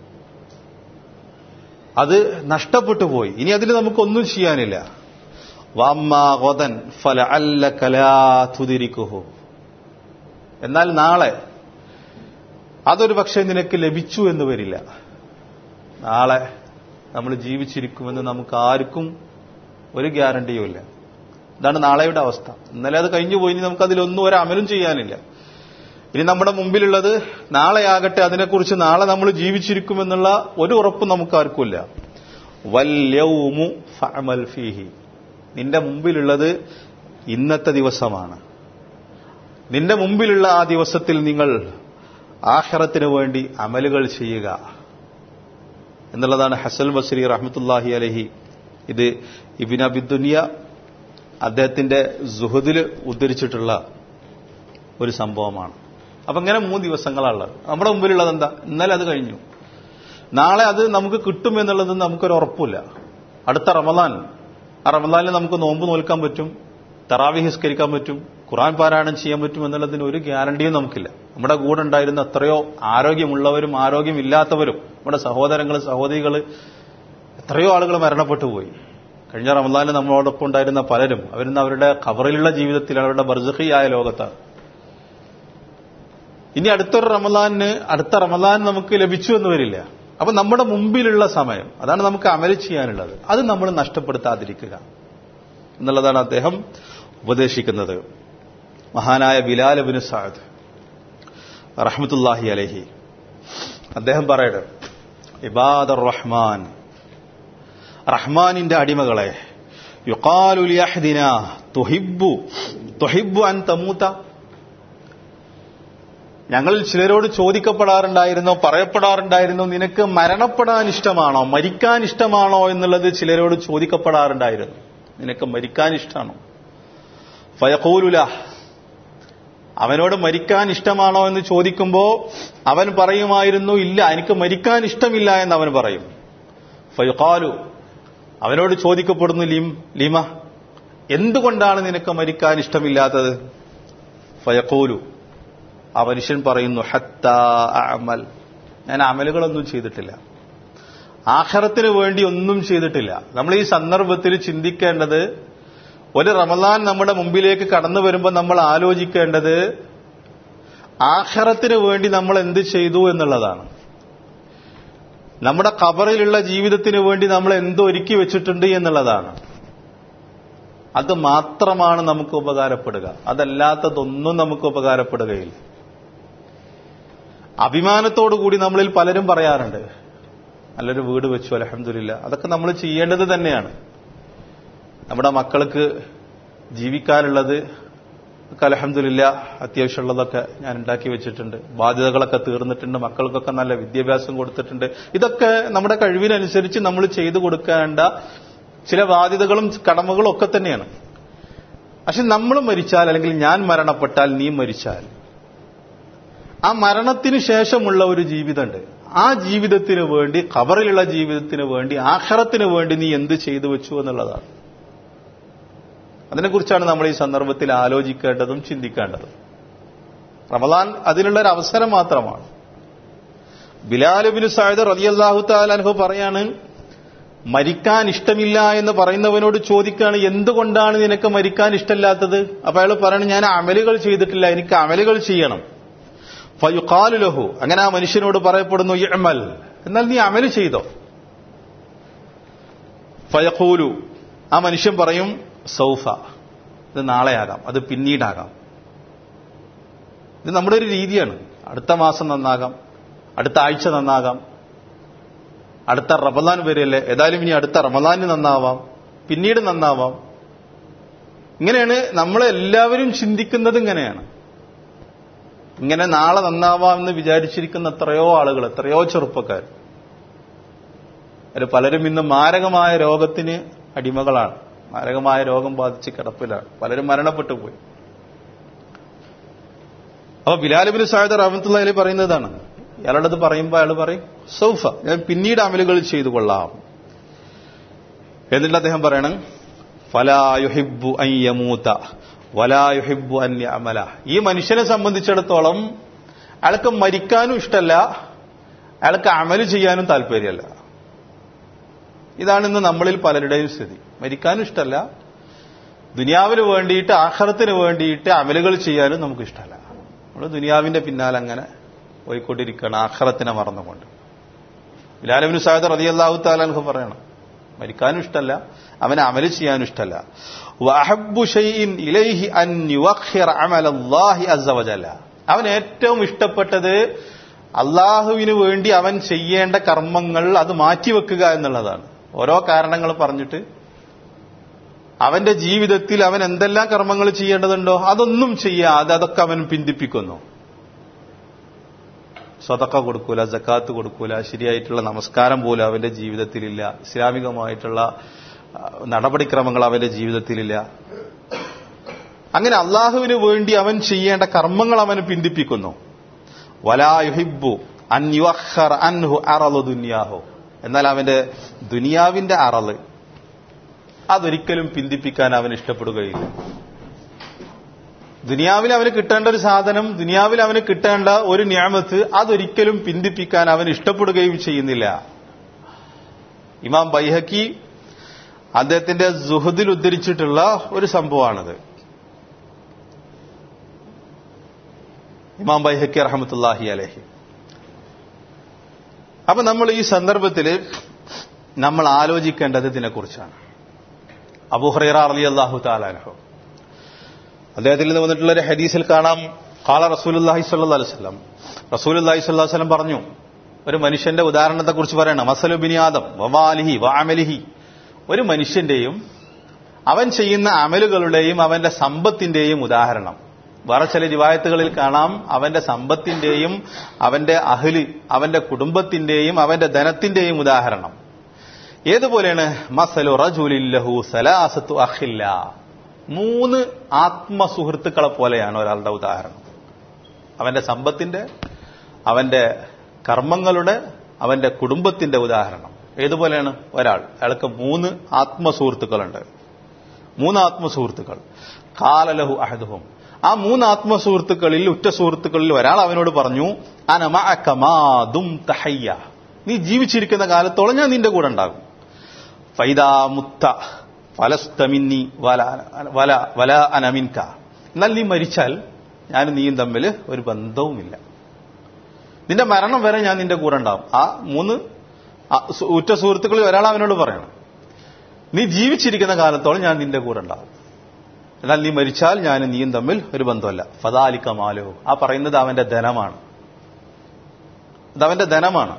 അത് നഷ്ടപ്പെട്ടു പോയി ഇനി അതിൽ നമുക്കൊന്നും ചെയ്യാനില്ല വാമ്മാൻ ഫല അല്ല കലാതുതിരിക്കുഹു എന്നാൽ നാളെ അതൊരു പക്ഷേ നിനക്ക് ലഭിച്ചു എന്ന് വരില്ല നാളെ നമ്മൾ ജീവിച്ചിരിക്കുമെന്ന് നമുക്ക് ആർക്കും ഒരു ഗ്യാരണ്ടിയുമില്ല ഇതാണ് നാളെയുടെ അവസ്ഥ ഇന്നലെ അത് കഴിഞ്ഞു പോയി ഇനി നമുക്ക് അതിലൊന്നും ഒരു അമലും ചെയ്യാനില്ല ഇനി നമ്മുടെ മുമ്പിലുള്ളത് നാളെയാകട്ടെ അതിനെക്കുറിച്ച് നാളെ നമ്മൾ ജീവിച്ചിരിക്കുമെന്നുള്ള ഒരു ഉറപ്പും നമുക്ക് ആർക്കുമില്ല വല്യവുമു ഫഅമൽ ഫീഹി നിന്റെ മുമ്പിലുള്ളത് ഇന്നത്തെ ദിവസമാണ് നിന്റെ മുമ്പിലുള്ള ആ ദിവസത്തിൽ നിങ്ങൾ ആഹ്റത്തിന് വേണ്ടി അമലുകൾ ചെയ്യുക എന്നുള്ളതാണ് ഹസൽ ബസ്രി റഹ്മത്തുല്ലാഹി അലഹി ഇത് ഇബിൻ അബിദുനിയ അദ്ദേഹത്തിന്റെ സുഹദിൽ ഉദ്ധരിച്ചിട്ടുള്ള ഒരു സംഭവമാണ് അപ്പൊ ഇങ്ങനെ മൂന്ന് ദിവസങ്ങളാണുള്ളത് നമ്മുടെ മുമ്പിലുള്ളത് എന്താ ഇന്നലെ അത് കഴിഞ്ഞു നാളെ അത് നമുക്ക് കിട്ടും എന്നുള്ളത് നമുക്കൊരു ഉറപ്പില്ല അടുത്ത റമദാൻ ആ റമദാനിൽ നമുക്ക് നോമ്പ് നോൽക്കാൻ പറ്റും തറാവി ഹിസ്കരിക്കാൻ പറ്റും ഖുറാൻ പാരായണം ചെയ്യാൻ പറ്റും എന്നുള്ളതിന് ഒരു ഗ്യാരണ്ടിയും നമുക്കില്ല നമ്മുടെ കൂടെ ഉണ്ടായിരുന്ന എത്രയോ ആരോഗ്യമുള്ളവരും ആരോഗ്യമില്ലാത്തവരും നമ്മുടെ സഹോദരങ്ങൾ സഹോദരികൾ എത്രയോ ആളുകൾ മരണപ്പെട്ടു പോയി കഴിഞ്ഞ റമദാനിൽ നമ്മളോടൊപ്പം ഉണ്ടായിരുന്ന പലരും അവരിന്ന് അവരുടെ കവറിലുള്ള ജീവിതത്തിൽ അവരുടെ ബർജഹിയായ ലോകത്താണ് ഇനി അടുത്തൊരു റമദാനിന് അടുത്ത റമദാൻ നമുക്ക് ലഭിച്ചു എന്ന് വരില്ല അപ്പൊ നമ്മുടെ മുമ്പിലുള്ള സമയം അതാണ് നമുക്ക് അമല് ചെയ്യാനുള്ളത് അത് നമ്മൾ നഷ്ടപ്പെടുത്താതിരിക്കുക എന്നുള്ളതാണ് അദ്ദേഹം ഉപദേശിക്കുന്നത് മഹാനായ ബിലാൽ അബിന് സാദ് റഹ്മത്തുല്ലാഹി അലഹി അദ്ദേഹം പറയട്ടെ ഇബാദർ റഹ്മാൻ റഹ്മാനിന്റെ അടിമകളെ യുക്കാലുലിയഹ്ദിന തുഹിബു തുഹിബു അൻ തമൂത്ത ഞങ്ങളിൽ ചിലരോട് ചോദിക്കപ്പെടാറുണ്ടായിരുന്നോ പറയപ്പെടാറുണ്ടായിരുന്നോ നിനക്ക് മരണപ്പെടാൻ ഇഷ്ടമാണോ മരിക്കാൻ ഇഷ്ടമാണോ എന്നുള്ളത് ചിലരോട് ചോദിക്കപ്പെടാറുണ്ടായിരുന്നു നിനക്ക് മരിക്കാൻ ഇഷ്ടമാണോ ഫയക്കൂലുല അവനോട് മരിക്കാൻ ഇഷ്ടമാണോ എന്ന് ചോദിക്കുമ്പോ അവൻ പറയുമായിരുന്നു ഇല്ല എനിക്ക് മരിക്കാൻ ഇഷ്ടമില്ല എന്ന് അവൻ പറയും ഫയുഖാലു അവനോട് ചോദിക്കപ്പെടുന്നു ലിം ലിമ എന്തുകൊണ്ടാണ് നിനക്ക് മരിക്കാൻ ഇഷ്ടമില്ലാത്തത് ഫയക്കൂലു ആ മനുഷ്യൻ പറയുന്നു ഹത്ത അമൽ ഞാൻ അമലുകളൊന്നും ചെയ്തിട്ടില്ല ആഹ്റത്തിന് വേണ്ടി ഒന്നും ചെയ്തിട്ടില്ല നമ്മൾ ഈ സന്ദർഭത്തിൽ ചിന്തിക്കേണ്ടത് ഒരു റമദാൻ നമ്മുടെ മുമ്പിലേക്ക് കടന്നു വരുമ്പോൾ നമ്മൾ ആലോചിക്കേണ്ടത് ആഹ്റത്തിന് വേണ്ടി നമ്മൾ എന്ത് ചെയ്തു എന്നുള്ളതാണ് നമ്മുടെ ഖബറിലുള്ള ജീവിതത്തിന് വേണ്ടി നമ്മൾ എന്തൊരുക്കി വെച്ചിട്ടുണ്ട് എന്നുള്ളതാണ് അത് മാത്രമാണ് നമുക്ക് ഉപകാരപ്പെടുക അതല്ലാത്തതൊന്നും നമുക്ക് ഉപകാരപ്പെടുകയില്ല അഭിമാനത്തോടു കൂടി നമ്മളിൽ പലരും പറയാറുണ്ട് നല്ലൊരു വീട് വെച്ചു അലഹമില്ല അതൊക്കെ നമ്മൾ ചെയ്യേണ്ടത് തന്നെയാണ് നമ്മുടെ മക്കൾക്ക് ജീവിക്കാനുള്ളത് അലഹമില്ല അത്യാവശ്യമുള്ളതൊക്കെ ഞാൻ ഉണ്ടാക്കി വെച്ചിട്ടുണ്ട് ബാധ്യതകളൊക്കെ തീർന്നിട്ടുണ്ട് മക്കൾക്കൊക്കെ നല്ല വിദ്യാഭ്യാസം കൊടുത്തിട്ടുണ്ട് ഇതൊക്കെ നമ്മുടെ കഴിവിനനുസരിച്ച് നമ്മൾ ചെയ്തു കൊടുക്കേണ്ട ചില ബാധ്യതകളും കടമകളും ഒക്കെ തന്നെയാണ് പക്ഷെ നമ്മൾ മരിച്ചാൽ അല്ലെങ്കിൽ ഞാൻ മരണപ്പെട്ടാൽ നീ മരിച്ചാൽ ആ മരണത്തിന് ശേഷമുള്ള ഒരു ജീവിതമുണ്ട് ആ ജീവിതത്തിന് വേണ്ടി ഖബറിലുള്ള ജീവിതത്തിന് വേണ്ടി ആഹ്റത്തിന് വേണ്ടി നീ എന്ത് ചെയ്തു വെച്ചു എന്നുള്ളതാണ് അതിനെക്കുറിച്ചാണ് നമ്മൾ ഈ സന്ദർഭത്തിൽ ആലോചിക്കേണ്ടതും ചിന്തിക്കേണ്ടതും റമദാൻ അതിനുള്ള ഒരു അവസരം മാത്രമാണ് ബിലാലുബിന് സായുധ റലിയല്ലാഹു താലൻഹു പറയാണ് മരിക്കാൻ ഇഷ്ടമില്ല എന്ന് പറയുന്നവനോട് ചോദിക്കുകയാണ് എന്തുകൊണ്ടാണ് നിനക്ക് മരിക്കാൻ ഇഷ്ടമില്ലാത്തത് അപ്പൊ അയാൾ പറയണം ഞാൻ അമലുകൾ ചെയ്തിട്ടില്ല എനിക്ക് അമലുകൾ ചെയ്യണം ഫയുഖാലുലഹു അങ്ങനെ ആ മനുഷ്യനോട് പറയപ്പെടുന്നു ഇഅമൽ എന്നാൽ നീ അമല് ചെയ്തോ ഫയഖൂലു ആ മനുഷ്യൻ പറയും സൗഫ ഇത് നാളെയാകാം അത് പിന്നീടാകാം ഇത് നമ്മുടെ ഒരു രീതിയാണ് അടുത്ത മാസം നന്നാകാം അടുത്ത ആഴ്ച നന്നാകാം അടുത്ത റമദാൻ വരെയല്ലേ ഏതായാലും ഇനി അടുത്ത റമദാന് നന്നാവാം പിന്നീട് നന്നാവാം ഇങ്ങനെയാണ് നമ്മളെല്ലാവരും ചിന്തിക്കുന്നത് ഇങ്ങനെയാണ് ഇങ്ങനെ നാളെ നന്നാവാം എന്ന് വിചാരിച്ചിരിക്കുന്ന എത്രയോ ആളുകൾ എത്രയോ ചെറുപ്പക്കാർ അവർ പലരും ഇന്ന് മാരകമായ രോഗത്തിന് അടിമകളാണ് മാരകമായ രോഗം ബാധിച്ച് കിടപ്പിലാണ് പലരും മരണപ്പെട്ടു പോയി അപ്പൊ ബിലാലിബിന് സാഹിദ് റഹമത്തുള്ള അലി പറയുന്നതാണ് ഇയാളോടത് പറയുമ്പോൾ അയാൾ പറയും സൗഫ ഞാൻ പിന്നീട് അമലുകൾ ചെയ്തു കൊള്ളാം എന്നിട്ട് അദ്ദേഹം പറയണം ഫലായുഹിബു അയ്യമൂത്ത വലായുഹിബു അന്യ അമല ഈ മനുഷ്യനെ സംബന്ധിച്ചിടത്തോളം അയാൾക്ക് മരിക്കാനും ഇഷ്ടമല്ല അയാൾക്ക് അമല് ചെയ്യാനും താല്പര്യമല്ല ഇതാണ് ഇന്ന് നമ്മളിൽ പലരുടെയും സ്ഥിതി മരിക്കാനും ഇഷ്ടമല്ല ദുനിയാവിന് വേണ്ടിയിട്ട് ആഹ്റത്തിന് വേണ്ടിയിട്ട് അമലുകൾ ചെയ്യാനും നമുക്ക് ഇഷ്ടമല്ല നമ്മൾ ദുനിയാവിന്റെ പിന്നാലെ അങ്ങനെ പോയിക്കൊണ്ടിരിക്കുകയാണ് ആഹ്റത്തിനെ മറന്നുകൊണ്ട് ബിലാലബിന് സാഹിദ് റതിയല്ലാഹു താലാൻഹു പറയണം മരിക്കാനും ഇഷ്ടമല്ല അവനെ അമല് ചെയ്യാനും ഇഷ്ടമല്ല വഅഹബ്ബു ഷൈഇൻ ഇലൈഹി അൻ യുവഖിറ അമലല്ലാഹി അസ്സ വജല്ല അവൻ ഏറ്റവും ഇഷ്ടപ്പെട്ടത് അള്ളാഹുവിന് വേണ്ടി അവൻ ചെയ്യേണ്ട കർമ്മങ്ങൾ അത് മാറ്റിവെക്കുക എന്നുള്ളതാണ് ഓരോ കാരണങ്ങൾ പറഞ്ഞിട്ട് അവന്റെ ജീവിതത്തിൽ അവൻ എന്തെല്ലാം കർമ്മങ്ങൾ ചെയ്യേണ്ടതുണ്ടോ അതൊന്നും ചെയ്യാതെ അതൊക്കെ അവൻ പിന്തിപ്പിക്കുന്നു സ്വതക്ക കൊടുക്കൂല ജക്കാത്ത് കൊടുക്കൂല ശരിയായിട്ടുള്ള നമസ്കാരം പോലും അവന്റെ ജീവിതത്തിലില്ല ഇസ്ലാമികമായിട്ടുള്ള നടപടിക്രമങ്ങൾ അവന്റെ ജീവിതത്തിലില്ല അങ്ങനെ അള്ളാഹുവിന് വേണ്ടി അവൻ ചെയ്യേണ്ട കർമ്മങ്ങൾ അവന് പിന്തിപ്പിക്കുന്നു വലായുഹിബു അൻഹർ അൻഹു അറലു ദുന്യാഹു എന്നാൽ അവന്റെ ദുനിയാവിന്റെ അറള് അതൊരിക്കലും പിന്തിപ്പിക്കാൻ അവൻ ഇഷ്ടപ്പെടുകയില്ല ദുനിയാവിൽ അവന് കിട്ടേണ്ട ഒരു സാധനം ദുനിയാവിൽ അവന് കിട്ടേണ്ട ഒരു ന്യാമത്ത് അതൊരിക്കലും പിന്തിപ്പിക്കാൻ അവൻ ഇഷ്ടപ്പെടുകയും ചെയ്യുന്നില്ല ഇമാം ബൈഹക്കി അദ്ദേഹത്തിന്റെ സുഹദിൽ ഉദ്ധരിച്ചിട്ടുള്ള ഒരു സംഭവമാണത് ഇമാം ബൈഹക്കി റഹമത്തുല്ലാഹി അലഹി അപ്പൊ നമ്മൾ ഈ സന്ദർഭത്തിൽ നമ്മൾ ആലോചിക്കേണ്ടത് ഇതിനെക്കുറിച്ചാണ് അബുഹറൈറ അലി അള്ളാഹു താലാനഹു അദ്ദേഹത്തിൽ നിന്ന് വന്നിട്ടുള്ള ഒരു ഹദീസിൽ കാണാം കാല റസൂലുല്ലാഹി സല്ലു അലൈവല്ലം റസൂലുല്ലാഹി സ്വല്ലാ വല്ലം പറഞ്ഞു ഒരു മനുഷ്യന്റെ ഉദാഹരണത്തെക്കുറിച്ച് പറയണം മസലു ബിനിയാദം വവാലിഹി വാമലിഹി ഒരു മനുഷ്യന്റെയും അവൻ ചെയ്യുന്ന അമലുകളുടെയും അവന്റെ സമ്പത്തിന്റെയും ഉദാഹരണം വേറെ ചില റിവായത്തുകളിൽ കാണാം അവന്റെ സമ്പത്തിന്റെയും അവന്റെ അഹ്ലി അവന്റെ കുടുംബത്തിന്റെയും അവന്റെ ധനത്തിന്റെയും ഉദാഹരണം ഏതുപോലെയാണ് മസലു റജുലില്ലഹു സലാസത്തു അഖില്ല മൂന്ന് ആത്മസുഹൃത്തുക്കളെ പോലെയാണ് ഒരാളുടെ ഉദാഹരണം അവന്റെ സമ്പത്തിന്റെ അവന്റെ കർമ്മങ്ങളുടെ അവന്റെ കുടുംബത്തിന്റെ ഉദാഹരണം ഏതുപോലെയാണ് ഒരാൾ അയാൾക്ക് മൂന്ന് ആത്മസുഹൃത്തുക്കളുണ്ട് മൂന്ന് ആത്മസുഹൃത്തുക്കൾ കാലലഹു അഹദുഹും ആ മൂന്ന് ആത്മസുഹൃത്തുക്കളിൽ ഉറ്റ സുഹൃത്തുക്കളിൽ ഒരാൾ അവനോട് പറഞ്ഞു അനമാതും തഹയ്യ നീ ജീവിച്ചിരിക്കുന്ന കാലത്തോളം ഞാൻ നിന്റെ കൂടെ ഉണ്ടാകും ഫൈദാ മുത്ത ഫലസ്തമിന്നി വല വല വല അനമിൻക എന്നാൽ നീ മരിച്ചാൽ ഞാൻ നീയും തമ്മിൽ ഒരു ബന്ധവുമില്ല നിന്റെ മരണം വരെ ഞാൻ നിന്റെ കൂടെ ഉണ്ടാവും ആ മൂന്ന് ഉറ്റ സുഹൃത്തുക്കളിൽ ഒരാൾ അവനോട് പറയണം നീ ജീവിച്ചിരിക്കുന്ന കാലത്തോളം ഞാൻ നിന്റെ കൂടെ ഉണ്ടാവും എന്നാൽ നീ മരിച്ചാൽ ഞാനും നീയും തമ്മിൽ ഒരു ബന്ധമല്ല ഫദാലിക്ക മാലോ ആ പറയുന്നത് അവന്റെ ധനമാണ് അത് അവന്റെ ധനമാണ്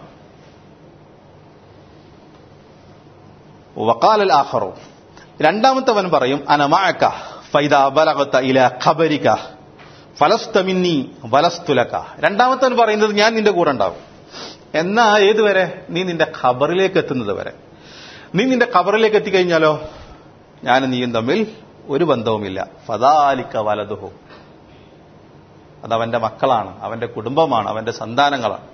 വക്കാലൽ ആഹറോ രണ്ടാമത്തവൻ പറയും അനമാക്ക ഫൈദ ബലകത്ത ഇല ഖബരിക ഫലസ്തമിന്നി വലസ്തുലക രണ്ടാമത്തവൻ പറയുന്നത് ഞാൻ നിന്റെ കൂടെ ഉണ്ടാവും എന്നാ ഏതുവരെ നീ നിന്റെ ഖബറിലേക്ക് എത്തുന്നത് വരെ നീ നിന്റെ ഖബറിലേക്ക് എത്തിക്കഴിഞ്ഞാലോ ഞാനും നീയും തമ്മിൽ ഒരു ബന്ധവുമില്ല ഫദാലിക്ക വലതുഹു അത് അവന്റെ മക്കളാണ് അവന്റെ കുടുംബമാണ് അവന്റെ സന്താനങ്ങളാണ്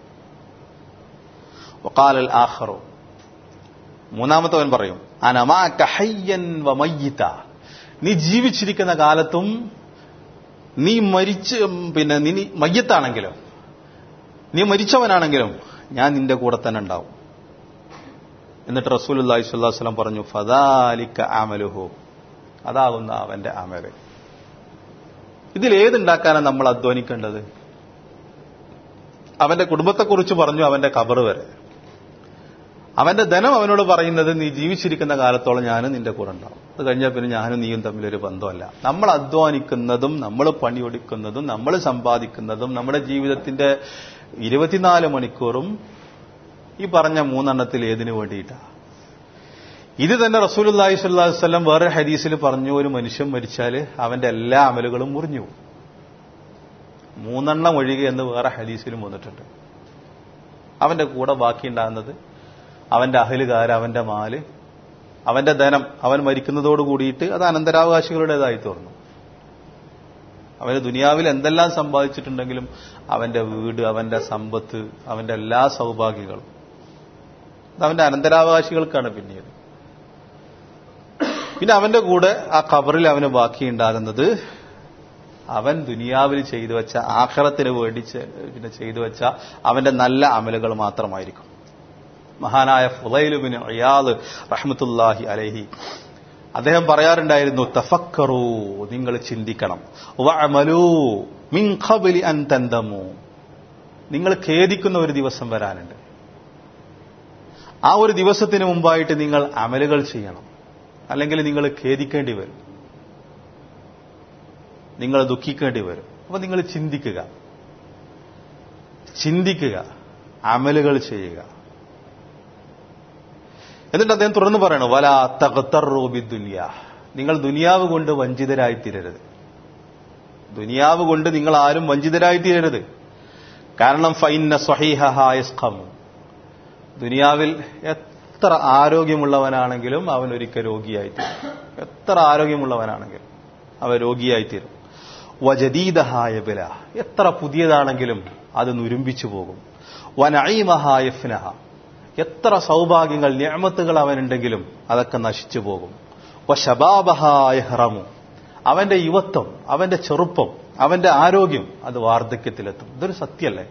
വക്കാലൽ ആഹറോ മൂന്നാമത്തവൻ പറയും അനമാക്ക ഹയ്യൻ വമയ്യിത്ത നീ ജീവിച്ചിരിക്കുന്ന കാലത്തും നീ മരിച്ച് പിന്നെ നീ മയ്യത്താണെങ്കിലും നീ മരിച്ചവനാണെങ്കിലും ഞാൻ നിന്റെ കൂടെ തന്നെ ഉണ്ടാവും എന്നിട്ട് റസൂൽ അള്ളാഹി സ്വല്ലാസ്ലം പറഞ്ഞു ഫദാലിക്ക ആമലുഹു അതാകുന്ന അവന്റെ അമല് ഇതിൽ ഏതുണ്ടാക്കാനാണ് നമ്മൾ അധ്വാനിക്കേണ്ടത് അവന്റെ കുടുംബത്തെക്കുറിച്ച് പറഞ്ഞു അവന്റെ കബറ് വരെ അവന്റെ ധനം അവനോട് പറയുന്നത് നീ ജീവിച്ചിരിക്കുന്ന കാലത്തോളം ഞാനും നിന്റെ കൂടെ ഉണ്ടാവും അത് കഴിഞ്ഞാൽ പിന്നെ ഞാനും നീയും തമ്മിലൊരു ബന്ധമല്ല നമ്മൾ അധ്വാനിക്കുന്നതും നമ്മൾ പണിയൊടുക്കുന്നതും നമ്മൾ സമ്പാദിക്കുന്നതും നമ്മുടെ ജീവിതത്തിന്റെ ഇരുപത്തിനാല് മണിക്കൂറും ഈ പറഞ്ഞ മൂന്നെണ്ണത്തിൽ ഏതിനു വേണ്ടിയിട്ടാ ഇത് തന്നെ റസൂൽ അള്ളാഹി സ്വല്ലാ വല്ലം വേറെ ഹദീസിൽ പറഞ്ഞു ഒരു മനുഷ്യൻ മരിച്ചാൽ അവന്റെ എല്ലാ അമലുകളും മുറിഞ്ഞു പോകും. മൂന്നെണ്ണം ഒഴികെ എന്ന് വേറെ ഹദീസിലും വന്നിട്ടുണ്ട് അവന്റെ കൂടെ ബാക്കിയുണ്ടാകുന്നത് അവന്റെ അഹലുകാര് അവന്റെ മാല് അവന്റെ ധനം അവൻ മരിക്കുന്നതോട് കൂടിയിട്ട് അത് അനന്തരാവകാശികളുടേതായി തീർന്നു അവന് ദുനിയാവിൽ എന്തെല്ലാം സമ്പാദിച്ചിട്ടുണ്ടെങ്കിലും അവന്റെ വീട് അവന്റെ സമ്പത്ത് അവന്റെ എല്ലാ സൗഭാഗ്യങ്ങളും അത് അവന്റെ അനന്തരാവകാശികൾക്കാണ് പിന്നീട് പിന്നെ അവന്റെ കൂടെ ആ കബറിൽ അവന് ബാക്കിയുണ്ടാകുന്നത് അവൻ ദുനിയാവിൽ ചെയ്തു വെച്ച ആഖിറത്തിന് വേണ്ടി ചെ- പിന്നെ ചെയ്തു വെച്ച അവന്റെ നല്ല അമലുകൾ മാത്രമായിരിക്കും മഹാനായ ഫുലൈലുബിൻ അയാള് റഹ്മത്തുല്ലാഹി അലഹി അദ്ദേഹം പറയാറുണ്ടായിരുന്നു തഫക്കറൂ നിങ്ങൾ ചിന്തിക്കണം വഅമലൂ മിൻ ഖബ്ലി അൻ തന്തമു നിങ്ങൾ ഖേദിക്കുന്ന ഒരു ദിവസം വരാനുണ്ട് ആ ഒരു ദിവസത്തിന് മുമ്പായിട്ട് നിങ്ങൾ അമലുകൾ ചെയ്യണം അല്ലെങ്കിൽ നിങ്ങൾ ഖേദിക്കേണ്ടി വരും നിങ്ങൾ ദുഃഖിക്കേണ്ടി വരും അപ്പൊ നിങ്ങൾ ചിന്തിക്കുക ചിന്തിക്കുക അമലുകൾ ചെയ്യുക എന്നിട്ട് അദ്ദേഹം തുടർന്ന് പറയണം വല തകത്തറൂബി ദുനിയ നിങ്ങൾ ദുനിയാവ് കൊണ്ട് വഞ്ചിതരായി തീരരുത് ദുനിയാവ് കൊണ്ട് നിങ്ങൾ ആരും വഞ്ചിതരായി തീരരുത് കാരണം ഫൈന്ന സ്വഹീഹഹായസ്ഖമു ദുനിയാവിൽ എത്ര ആരോഗ്യമുള്ളവനാണെങ്കിലും അവൻ ഒരിക്കൽ രോഗിയായിത്തീരും എത്ര ആരോഗ്യമുള്ളവനാണെങ്കിലും അവൻ രോഗിയായിത്തീരും വജദീദഹായ ബില എത്ര പുതിയതാണെങ്കിലും അത് നുരുമ്പിച്ചു പോകും വനഈമഹായ ഫിനഹ എത്ര സൗഭാഗ്യങ്ങൾ ഞാമത്തുകൾ അവനുണ്ടെങ്കിലും അതൊക്കെ നശിച്ചു പോകും വശബാബഹായ ഹറമു അവന്റെ യുവത്വം അവന്റെ ചെറുപ്പം അവന്റെ ആരോഗ്യം അത് വാർദ്ധക്യത്തിലെത്തും ഇതൊരു സത്യല്ലേ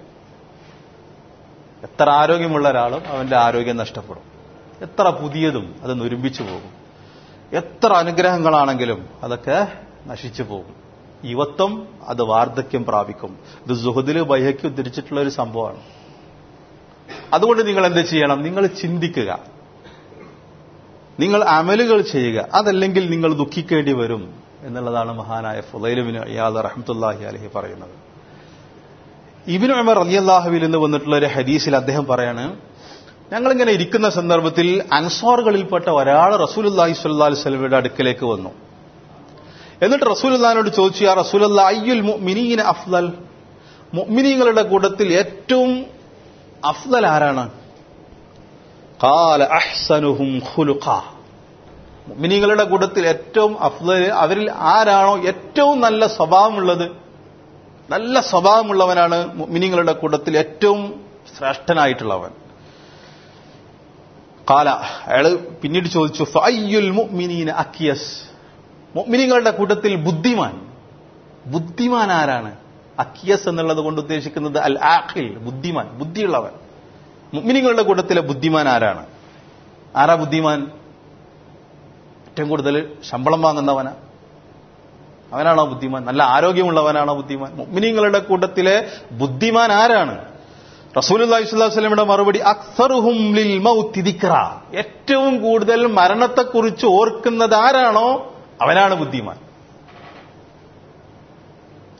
എത്ര ആരോഗ്യമുള്ള ഒരാളും അവന്റെ ആരോഗ്യം നഷ്ടപ്പെടും എത്ര പുതിയതും അത് നുരുമ്പിച്ചു പോകും എത്ര അനുഗ്രഹങ്ങളാണെങ്കിലും അതൊക്കെ നശിച്ചു പോകും യുവത്വം അത് വാർദ്ധക്യം പ്രാപിക്കും ഇത് സുഹദില് ബൈഹയ്ക്ക് ഉദ്ധരിച്ചിട്ടുള്ള ഒരു സംഭവമാണ് അതുകൊണ്ട് നിങ്ങൾ എന്ത് ചെയ്യണം നിങ്ങൾ ചിന്തിക്കുക നിങ്ങൾ അമലുകൾ ചെയ്യുക അതല്ലെങ്കിൽ നിങ്ങൾ ദുഃഖിക്കേണ്ടി വരും എന്നുള്ളതാണ് മഹാനായ ഫുലൈലുവിന് അയാൾ റഹ്മത്തുല്ലാഹി അലഹി പറയുന്നത് ഇബിൻ ഉമർ അലിയല്ലാഹുവിൽ നിന്ന് വന്നിട്ടുള്ള ഒരു ഹദീസിൽ അദ്ദേഹം പറയാണ് ഞങ്ങളിങ്ങനെ ഇരിക്കുന്ന സന്ദർഭത്തിൽ അൻസാറുകളിൽപ്പെട്ട ഒരാൾ റസൂലുല്ലാഹി സ്വല്ലാ വസ്ലമിയുടെ അടുക്കലേക്ക് വന്നു എന്നിട്ട് റസൂലുല്ലാഹിനോട് ചോദിച്ചു ആ റസൂലല്ല അയ്യുൽ മുഅ്മിനീന അഫ്ദൽ മുഅ്മിനീങ്ങളുടെ കൂട്ടത്തിൽ ഏറ്റവും അഫ്ദൽ ആരാണ് കാല അഹ്സനുഹും ഖുലുഖ മുഅ്മിനീങ്ങളുടെ കൂട്ടത്തിൽ ഏറ്റവും അഫ്ദൽ അവരിൽ ആരാണോ ഏറ്റവും നല്ല സ്വഭാവമുള്ളത് നല്ല സ്വഭാവമുള്ളവനാണ് മുഅ്മിനീങ്ങളുടെ കൂട്ടത്തിൽ ഏറ്റവും ശ്രേഷ്ഠനായിട്ടുള്ളവൻ കാല അയാൾ പിന്നീട് ചോദിച്ചു ഫയ്യുൽ മുഅ്മിനീന അക്കിയസ് മുഅ്മിനീങ്ങളുടെ കൂട്ടത്തിൽ ബുദ്ധിമാൻ ബുദ്ധിമാൻ ആരാണ് അക്കിയസ് എന്നുള്ളത് കൊണ്ട് ഉദ്ദേശിക്കുന്നത് അൽ ആഖിൽ ബുദ്ധിമാൻ ബുദ്ധിയുള്ളവൻ മുഅ്മിനീങ്ങളുടെ കൂട്ടത്തിലെ ബുദ്ധിമാൻ ആരാണ് ആരാ ബുദ്ധിമാൻ ഏറ്റവും കൂടുതൽ ശമ്പളം വാങ്ങുന്നവനാ അവനാണോ ബുദ്ധിമാൻ നല്ല ആരോഗ്യമുള്ളവനാണോ ബുദ്ധിമാൻ മുഅ്മിനീങ്ങളുടെ കൂട്ടത്തിലെ ബുദ്ധിമാൻ ആരാണ് റസൂലുള്ളാഹി സ്വല്ലല്ലാഹു അലൈഹി വസല്ലമയുടെ മറുപടി അക്സറുഹും ലിൽ മൗത്തി ദിക്റ ഏറ്റവും കൂടുതൽ മരണത്തെക്കുറിച്ച് ഓർക്കുന്നത് ആരാണോ അവനാണ് ബുദ്ധിമാൻ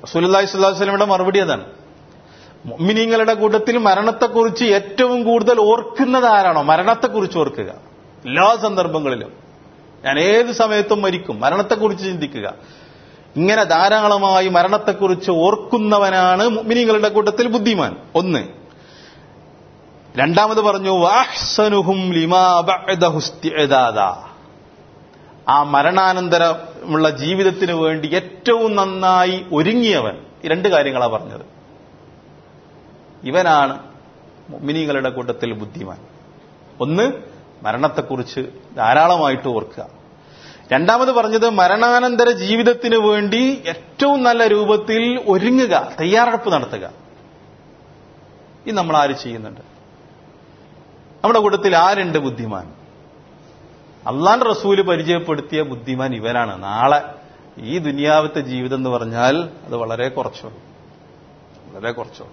റസൂലുള്ളാഹി സ്വല്ലല്ലാഹു അലൈഹി വസല്ലമയുടെ മറുപടി അതാണ് മുഅ്മിനീങ്ങളുടെ കൂട്ടത്തിൽ മരണത്തെക്കുറിച്ച് ഏറ്റവും കൂടുതൽ ഓർക്കുന്നത് ആരാണോ മരണത്തെക്കുറിച്ച് ഓർക്കുക എല്ലാ സന്ദർഭങ്ങളിലും ഞാൻ ഏത് സമയത്തും മരിക്കും മരണത്തെക്കുറിച്ച് ചിന്തിക്കുക ഇങ്ങനെ ധാരാളമായി മരണത്തെക്കുറിച്ച് ഓർക്കുന്നവനാണ് മുഅ്മിനീങ്ങളുടെ കൂട്ടത്തിൽ ബുദ്ധിമാൻ ഒന്ന് രണ്ടാമത് പറഞ്ഞു വാഹ്സനുഹും ലിമാ ബഅദഹു ഇസ്തിഅദാദ. ആ മരണാനന്തരമുള്ള ജീവിതത്തിന് വേണ്ടി ഏറ്റവും നന്നായി ഒരുങ്ങിയവൻ ഈ രണ്ട് കാര്യങ്ങളാണ് പറഞ്ഞത് ഇവനാണ് മുഅ്മിനീങ്ങളുടെ കൂട്ടത്തിൽ ബുദ്ധിമാൻ ഒന്ന് മരണത്തെക്കുറിച്ച് ധാരാളമായിട്ട് ഓർക്കുക രണ്ടാമത് പറഞ്ഞത് മരണാനന്തര ജീവിതത്തിന് വേണ്ടി ഏറ്റവും നല്ല രൂപത്തിൽ ഒരുങ്ങുക തയ്യാറെടുപ്പ് നടത്തുക ഇത് നമ്മൾ ആര് ചെയ്യുന്നുണ്ട് നമ്മുടെ കൂട്ടത്തിൽ ആരുണ്ട് ബുദ്ധിമാൻ അള്ളാൻ റസൂല് പരിചയപ്പെടുത്തിയ ബുദ്ധിമാൻ ഇവനാണ് നാളെ ഈ ദുനിയാവത്തെ ജീവിതം എന്ന് പറഞ്ഞാൽ അത് വളരെ കുറച്ചോ വളരെ കുറച്ചോ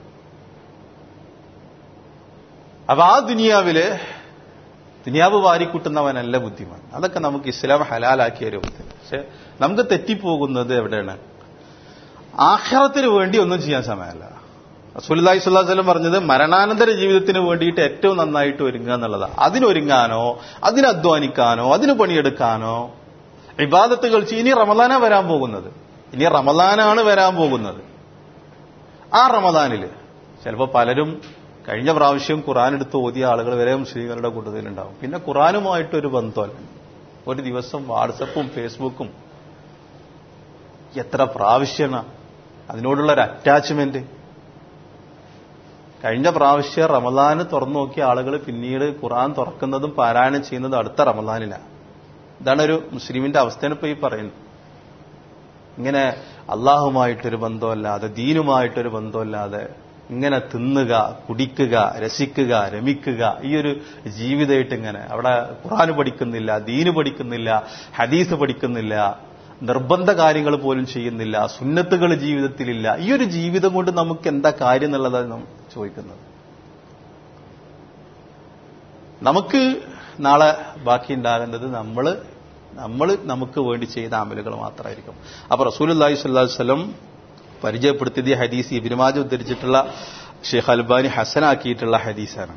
അപ്പൊ ആ ദുനിയാവില് ദുനിയാവ് വാരിക്കൂട്ടുന്നവനല്ല ബുദ്ധിമാൻ അതൊക്കെ നമുക്ക് ഇസ്ലാം ഹലാലാക്കിയ രൂപത്തിൽ പക്ഷെ നമുക്ക് തെറ്റിപ്പോകുന്നത് എവിടെയാണ് ആഹ്റത്തിന് വേണ്ടി ഒന്നും ചെയ്യാൻ സമയമല്ല റസൂലുള്ളാഹി സ്വല്ലല്ലാഹു അലൈഹി വസല്ലം പറഞ്ഞത് മരണാനന്തര ജീവിതത്തിന് വേണ്ടിയിട്ട് ഏറ്റവും നന്നായിട്ട് ഒരുങ്ങുക എന്നുള്ളതാണ് അതിനൊരുങ്ങാനോ അതിന് അധ്വാനിക്കാനോ അതിന് പണിയെടുക്കാനോ ഇബാദത്തുകൾ ചെയ്യും ഇനി റമദാനാ വരാൻ പോകുന്നത് ഇനി റമദാനാണ് വരാൻ പോകുന്നത് ആ റമദാനിൽ ചിലപ്പോൾ പലരും കഴിഞ്ഞ പ്രാവശ്യം ഖുറാൻ എടുത്ത് ഓതിയ ആളുകൾ വരെ മുസ്ലിങ്ങളുടെ കൂട്ടത്തിലുണ്ടാവും പിന്നെ ഖുറാനുമായിട്ടൊരു ബന്ധമല്ല ഒരു ദിവസം വാട്സപ്പും ഫേസ്ബുക്കും എത്ര പ്രാവശ്യമാണ് അതിനോടുള്ള ഒരു അറ്റാച്ച്മെന്റ് കഴിഞ്ഞ പ്രാവശ്യം റമദാന് തുറന്നു നോക്കിയ ആളുകൾ പിന്നീട് ഖുറാൻ തുറക്കുന്നതും പാരായണം ചെയ്യുന്നതും അടുത്ത റമദാനിലാണ് ഇതാണ് ഒരു മുസ്ലിമിന്റെ അവസ്ഥയാണ് ഇപ്പൊ ഈ പറയുന്നത് ഇങ്ങനെ അള്ളാഹുമായിട്ടൊരു ബന്ധമല്ലാതെ ദീനുമായിട്ടൊരു ബന്ധമല്ലാതെ ഇങ്ങനെ തിന്നുക കുടിക്കുക രസിക്കുക രമിക്കുക ഈ ഒരു ജീവിതമായിട്ട് ഇങ്ങനെ അവിടെ ഖുറാൻ പഠിക്കുന്നില്ല ദീന് പഠിക്കുന്നില്ല ഹദീസ് പഠിക്കുന്നില്ല നിർബന്ധ കാര്യങ്ങൾ പോലും ചെയ്യുന്നില്ല സുന്നത്തുകൾ ജീവിതത്തിലില്ല ഈ ഒരു ജീവിതം കൊണ്ട് നമുക്ക് എന്താ കാര്യം എന്നുള്ളതാണ് നാം ചോദിക്കുന്നത് നമുക്ക് നാളെ ബാക്കി ഉണ്ടാകേണ്ടത് നമ്മൾ നമ്മൾ നമുക്ക് വേണ്ടി ചെയ്ത അമലുകൾ മാത്രമായിരിക്കും അപ്പൊ റസൂൽ അള്ളാഹി സ്വല്ലാ വല്ലം പരിചയപ്പെടുത്തിയത് ഈ ഹദീസ് ഇബിനുമാജ് ഉദ്ധരിച്ചിട്ടുള്ള ഷെയ്ഖ് അൽബാനി ഹസനാക്കിയിട്ടുള്ള ഹദീസാണ്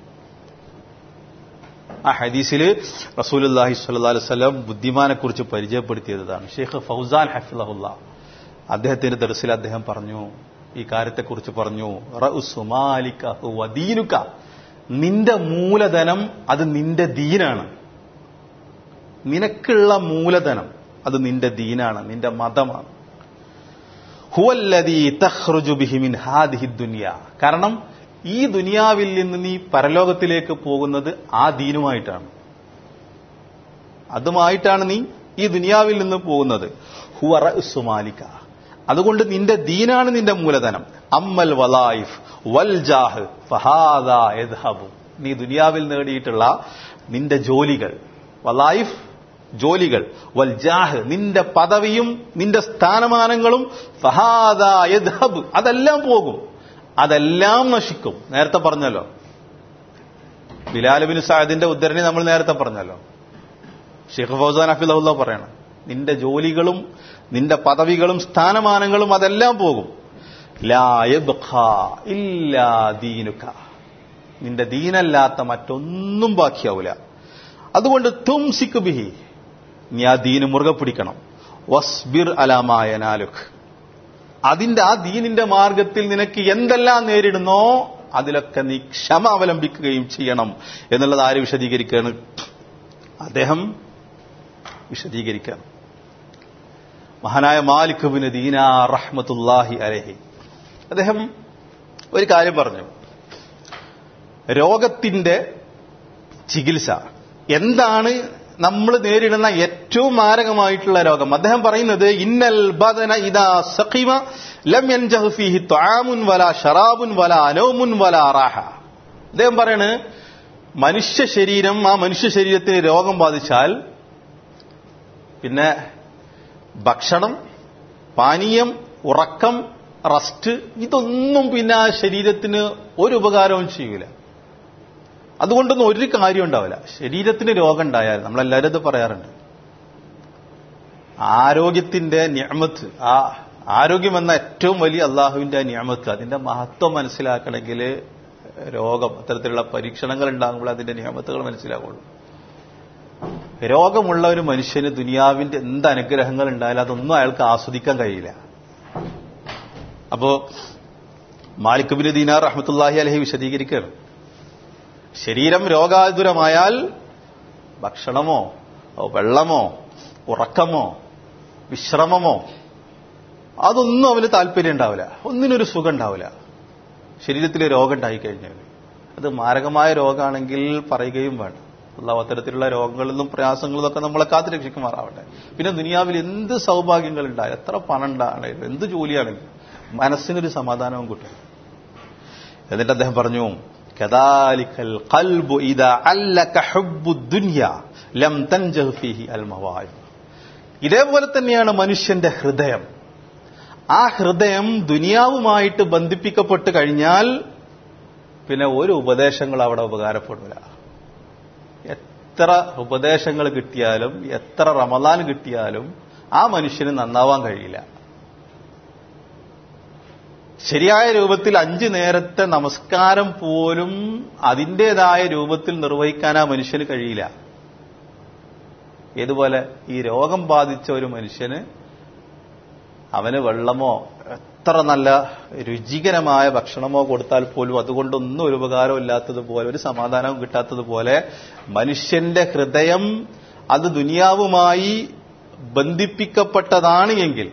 ആ ഹദീസിൽ റസൂലുല്ലാഹി സ്വല്ലല്ലാഹു അലൈഹി വസല്ലം ബുദ്ധിമാനെ കുറിച്ച് പരിചയപ്പെടുത്തിയതാണ് ഷെയ്ഖ് ഫൗസാൻ ഹഫിളഹുല്ല അദ്ദേഹത്തിന്റെ ദർസിൽ അദ്ദേഹം പറഞ്ഞു ഈ കാര്യത്തെക്കുറിച്ച് പറഞ്ഞു റഉസുമാലിക ഹുവ ദീനുക നിന്റെ മൂലധനം അത് നിന്റെ ദീനാണ് നിനക്കുള്ള മൂലധനം അത് നിന്റെ ദീനാണ് നിന്റെ മതമാണ് ഹുവല്ലദീ തഖ്റുജു ബിഹി മിൻ ഹാദിഹി ദുനിയ കാരണം ഈ ദുനിയാവിൽ നിന്ന് നീ പരലോകത്തിലേക്ക് പോകുന്നത് ആ ദീനുമായിട്ടാണ് അതുമായിട്ടാണ് നീ ഈ ദുനിയാവിൽ നിന്ന് പോകുന്നത് ഹുവ റഅ്സുമാലിക അതുകൊണ്ട് നിന്റെ ദീനാണ് നിന്റെ മൂലധനം അമ്മൽ വലായിഫ് വൽ ജാഹ് ഫഹാദാ യദ്ഹബു നീ ദുനിയാവിൽ നേടിയിട്ടുള്ള നിന്റെ ജോലികൾ വലായിഫ് ജോലികൾ വൽ ജാഹ് നിന്റെ പദവിയും നിന്റെ സ്ഥാനമാനങ്ങളും ഫഹാദാ യദ്ഹബ് അതെല്ലാം പോകും അതെല്ലാം നശിക്കും നേരത്തെ പറഞ്ഞല്ലോ ബിലാലുബിൻ സാദിന്റെ ഉദ്ധരണി നമ്മൾ നേരത്തെ പറഞ്ഞല്ലോ ഷെയ്ഖ് ഫൗസാൻ അഫിദുള്ള പറയണം നിന്റെ ജോലികളും നിന്റെ പദവികളും സ്ഥാനമാനങ്ങളും അതെല്ലാം പോകും ഇല്ലാ ദീനുക നിന്റെ ദീനല്ലാത്ത മറ്റൊന്നും ബാക്കിയാവൂല അതുകൊണ്ട് തുംസിക്ക് ബിഹി നീ ആ ദീന് മുറുകെ പിടിക്കണം വസ്ബിർ അലാമായനാലുഖ് അതിന്റെ ആ ദീനിന്റെ മാർഗത്തിൽ നിനക്ക് എന്തെല്ലാം നേരിടുന്നോ അതിലൊക്കെ നീ ക്ഷമ അവലംബിക്കുകയും ചെയ്യണം എന്നുള്ളത് ആര് വിശദീകരിക്കുകയാണ് അദ്ദേഹം വിശദീകരിക്കുകയാണ് മഹാനായ മാലിക് ബിൻ ദീന റഹ്മത്തുല്ലാഹി അലഹി അദ്ദേഹം ഒരു കാര്യം പറഞ്ഞു രോഗത്തിന്റെ ചികിത്സ എന്താണ് നമ്മൾ നേരിടുന്ന ഏറ്റവും മാരകമായിട്ടുള്ള രോഗം അദ്ദേഹം പറയുന്നത് ഇന്നൽ ബദന ഇദാ സഖിമ ലം യൻജഹു ഫീഹി ത്വാമുൻ വല ഷറാബുൻ വല അനോമുൻ വല റാഹ അദ്ദേഹം പറയാണ് മനുഷ്യ ശരീരം ആ മനുഷ്യ ശരീരത്തിന് രോഗം ബാധിച്ചാൽ പിന്നെ ഭക്ഷണം പാനീയം ഉറക്കം റസ്റ്റ് ഇതൊന്നും പിന്നെ ആ ശരീരത്തിന് ഒരു ഉപകാരവും ചെയ്യൂല അതുകൊണ്ടൊന്നും ഒരു കാര്യം ഉണ്ടാവില്ല ശരീരത്തിന് രോഗം ഉണ്ടായാൽ നമ്മളെല്ലാവരും ഇത് പറയാറുണ്ട് ആരോഗ്യത്തിന്റെ ഞാമത്ത് ആ ആരോഗ്യമെന്ന ഏറ്റവും വലിയ അള്ളാഹുവിന്റെ നിയമത്ത് അതിന്റെ മഹത്വം മനസ്സിലാക്കണമെങ്കിൽ രോഗം അത്തരത്തിലുള്ള പരീക്ഷണങ്ങൾ ഉണ്ടാകുമ്പോൾ അതിന്റെ നിയമത്തുകൾ മനസ്സിലാവുള്ളൂ രോഗമുള്ള ഒരു മനുഷ്യന് ദുനിയാവിന്റെ എന്ത് അനുഗ്രഹങ്ങൾ ഉണ്ടായാലും അതൊന്നും അയാൾക്ക് ആസ്വദിക്കാൻ കഴിയില്ല അപ്പോ മാലിക്കുബിന് ദീനാർ റഹ്മത്തുല്ലാഹി അലഹി വിശദീകരിക്കുകയാണ് ശരീരം രോഗാതുരമായാൽ ഭക്ഷണമോ വെള്ളമോ ഉറക്കമോ വിശ്രമമോ അതൊന്നും അവന് താല്പര്യം ഉണ്ടാവില്ല ഒന്നിനൊരു സുഖം ഉണ്ടാവില്ല ശരീരത്തിൽ രോഗം ഉണ്ടായിക്കഴിഞ്ഞാൽ അത് മാരകമായ രോഗമാണെങ്കിൽ പറയുകയും വേണം അള്ളാഹു അത്തരത്തിലുള്ള രോഗങ്ങളിൽ നിന്നും പ്രയാസങ്ങളിൽ നിന്നൊക്കെ നമ്മളെ കാത്തു രക്ഷിക്കുമാറാവട്ടെ പിന്നെ ദുനിയാവിൽ എന്ത് സൗഭാഗ്യങ്ങൾ ഉണ്ടായാലും എത്ര പണം ഉണ്ടാണെങ്കിലും എന്ത് ജോലിയാണെങ്കിലും മനസ്സിനൊരു സമാധാനവും കിട്ടും എന്നിട്ട് അദ്ദേഹം പറഞ്ഞു കദാലിക്കൽ ഖൽബു ഇദാ അല്ലക ഹുബ്ബു ദുനിയ ലം തൻജഹ് ഫീഹി അൽ മവാഇബ് ഇതേപോലെ തന്നെയാണ് മനുഷ്യന്റെ ഹൃദയം ആ ഹൃദയം ദുനിയാവുമായിട്ട് ബന്ധിപ്പിക്കപ്പെട്ട് കഴിഞ്ഞാൽ പിന്നെ ഒരു ഉപദേശങ്ങൾ അവിടെ ഉപകാരപ്പെടില്ല എത്ര ഉപദേശങ്ങൾ കിട്ടിയാലും എത്ര റമദാൻ കിട്ടിയാലും ആ മനുഷ്യന് നന്നാവാൻ കഴിയില്ല ശരിയായ രൂപത്തിൽ അഞ്ചു നേരത്തെ നമസ്കാരം പോലും അതിൻ്റെതായ രൂപത്തിൽ നിർവഹിക്കാൻ ആ മനുഷ്യന് കഴിയില്ല ഏതുപോലെ ഈ രോഗം ബാധിച്ച ഒരു മനുഷ്യന് അവന് വെള്ളമോ എത്ര നല്ല രുചികരമായ ഭക്ഷണമോ കൊടുത്താൽ പോലും അതുകൊണ്ടൊന്നും ഒരു ഉപകാരമില്ലാത്തതുപോലെ ഒരു സമാധാനവും കിട്ടാത്തതുപോലെ മനുഷ്യന്റെ ഹൃദയം അത് ദുനിയാവുമായി ബന്ധിപ്പിക്കപ്പെട്ടതാണ് എങ്കിൽ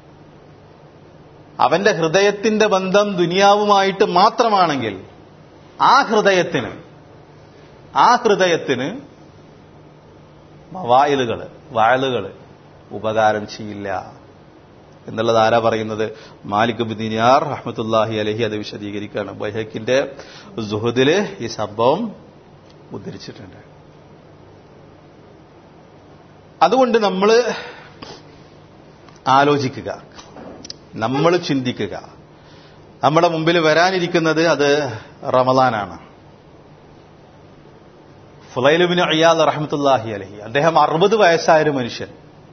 അവന്റെ ഹൃദയത്തിന്റെ ബന്ധം ദുനിയാവുമായിട്ട് മാത്രമാണെങ്കിൽ ആ ഹൃദയത്തിന് ആ ഹൃദയത്തിന് മവായലുകൾ വായലുകൾ ഉപകാരം ചെയ്യില്ല എന്നുള്ളത് ആരാ പറയുന്നത് മാലിക് ബിദിനിയാർ റഹ്മത്തുല്ലാഹി അലഹി അത് വിശദീകരിക്കുകയാണ് ബൈഹക്കിന്റെ സുഹദില് ഈ സംഭവം ഉദ്ധരിച്ചിട്ടുണ്ട് അതുകൊണ്ട് നമ്മൾ ആലോചിക്കുക നമ്മൾ ചിന്തിക്കുക നമ്മുടെ മുമ്പിൽ വരാനിരിക്കുന്നത് അത് റമദാനാണ് ഫുലൈലുബിന് അയ്യാദ് റഹമത്തുല്ലാഹി അലഹി അദ്ദേഹം അറുപത് വയസ്സായ ഒരു മനുഷ്യൻ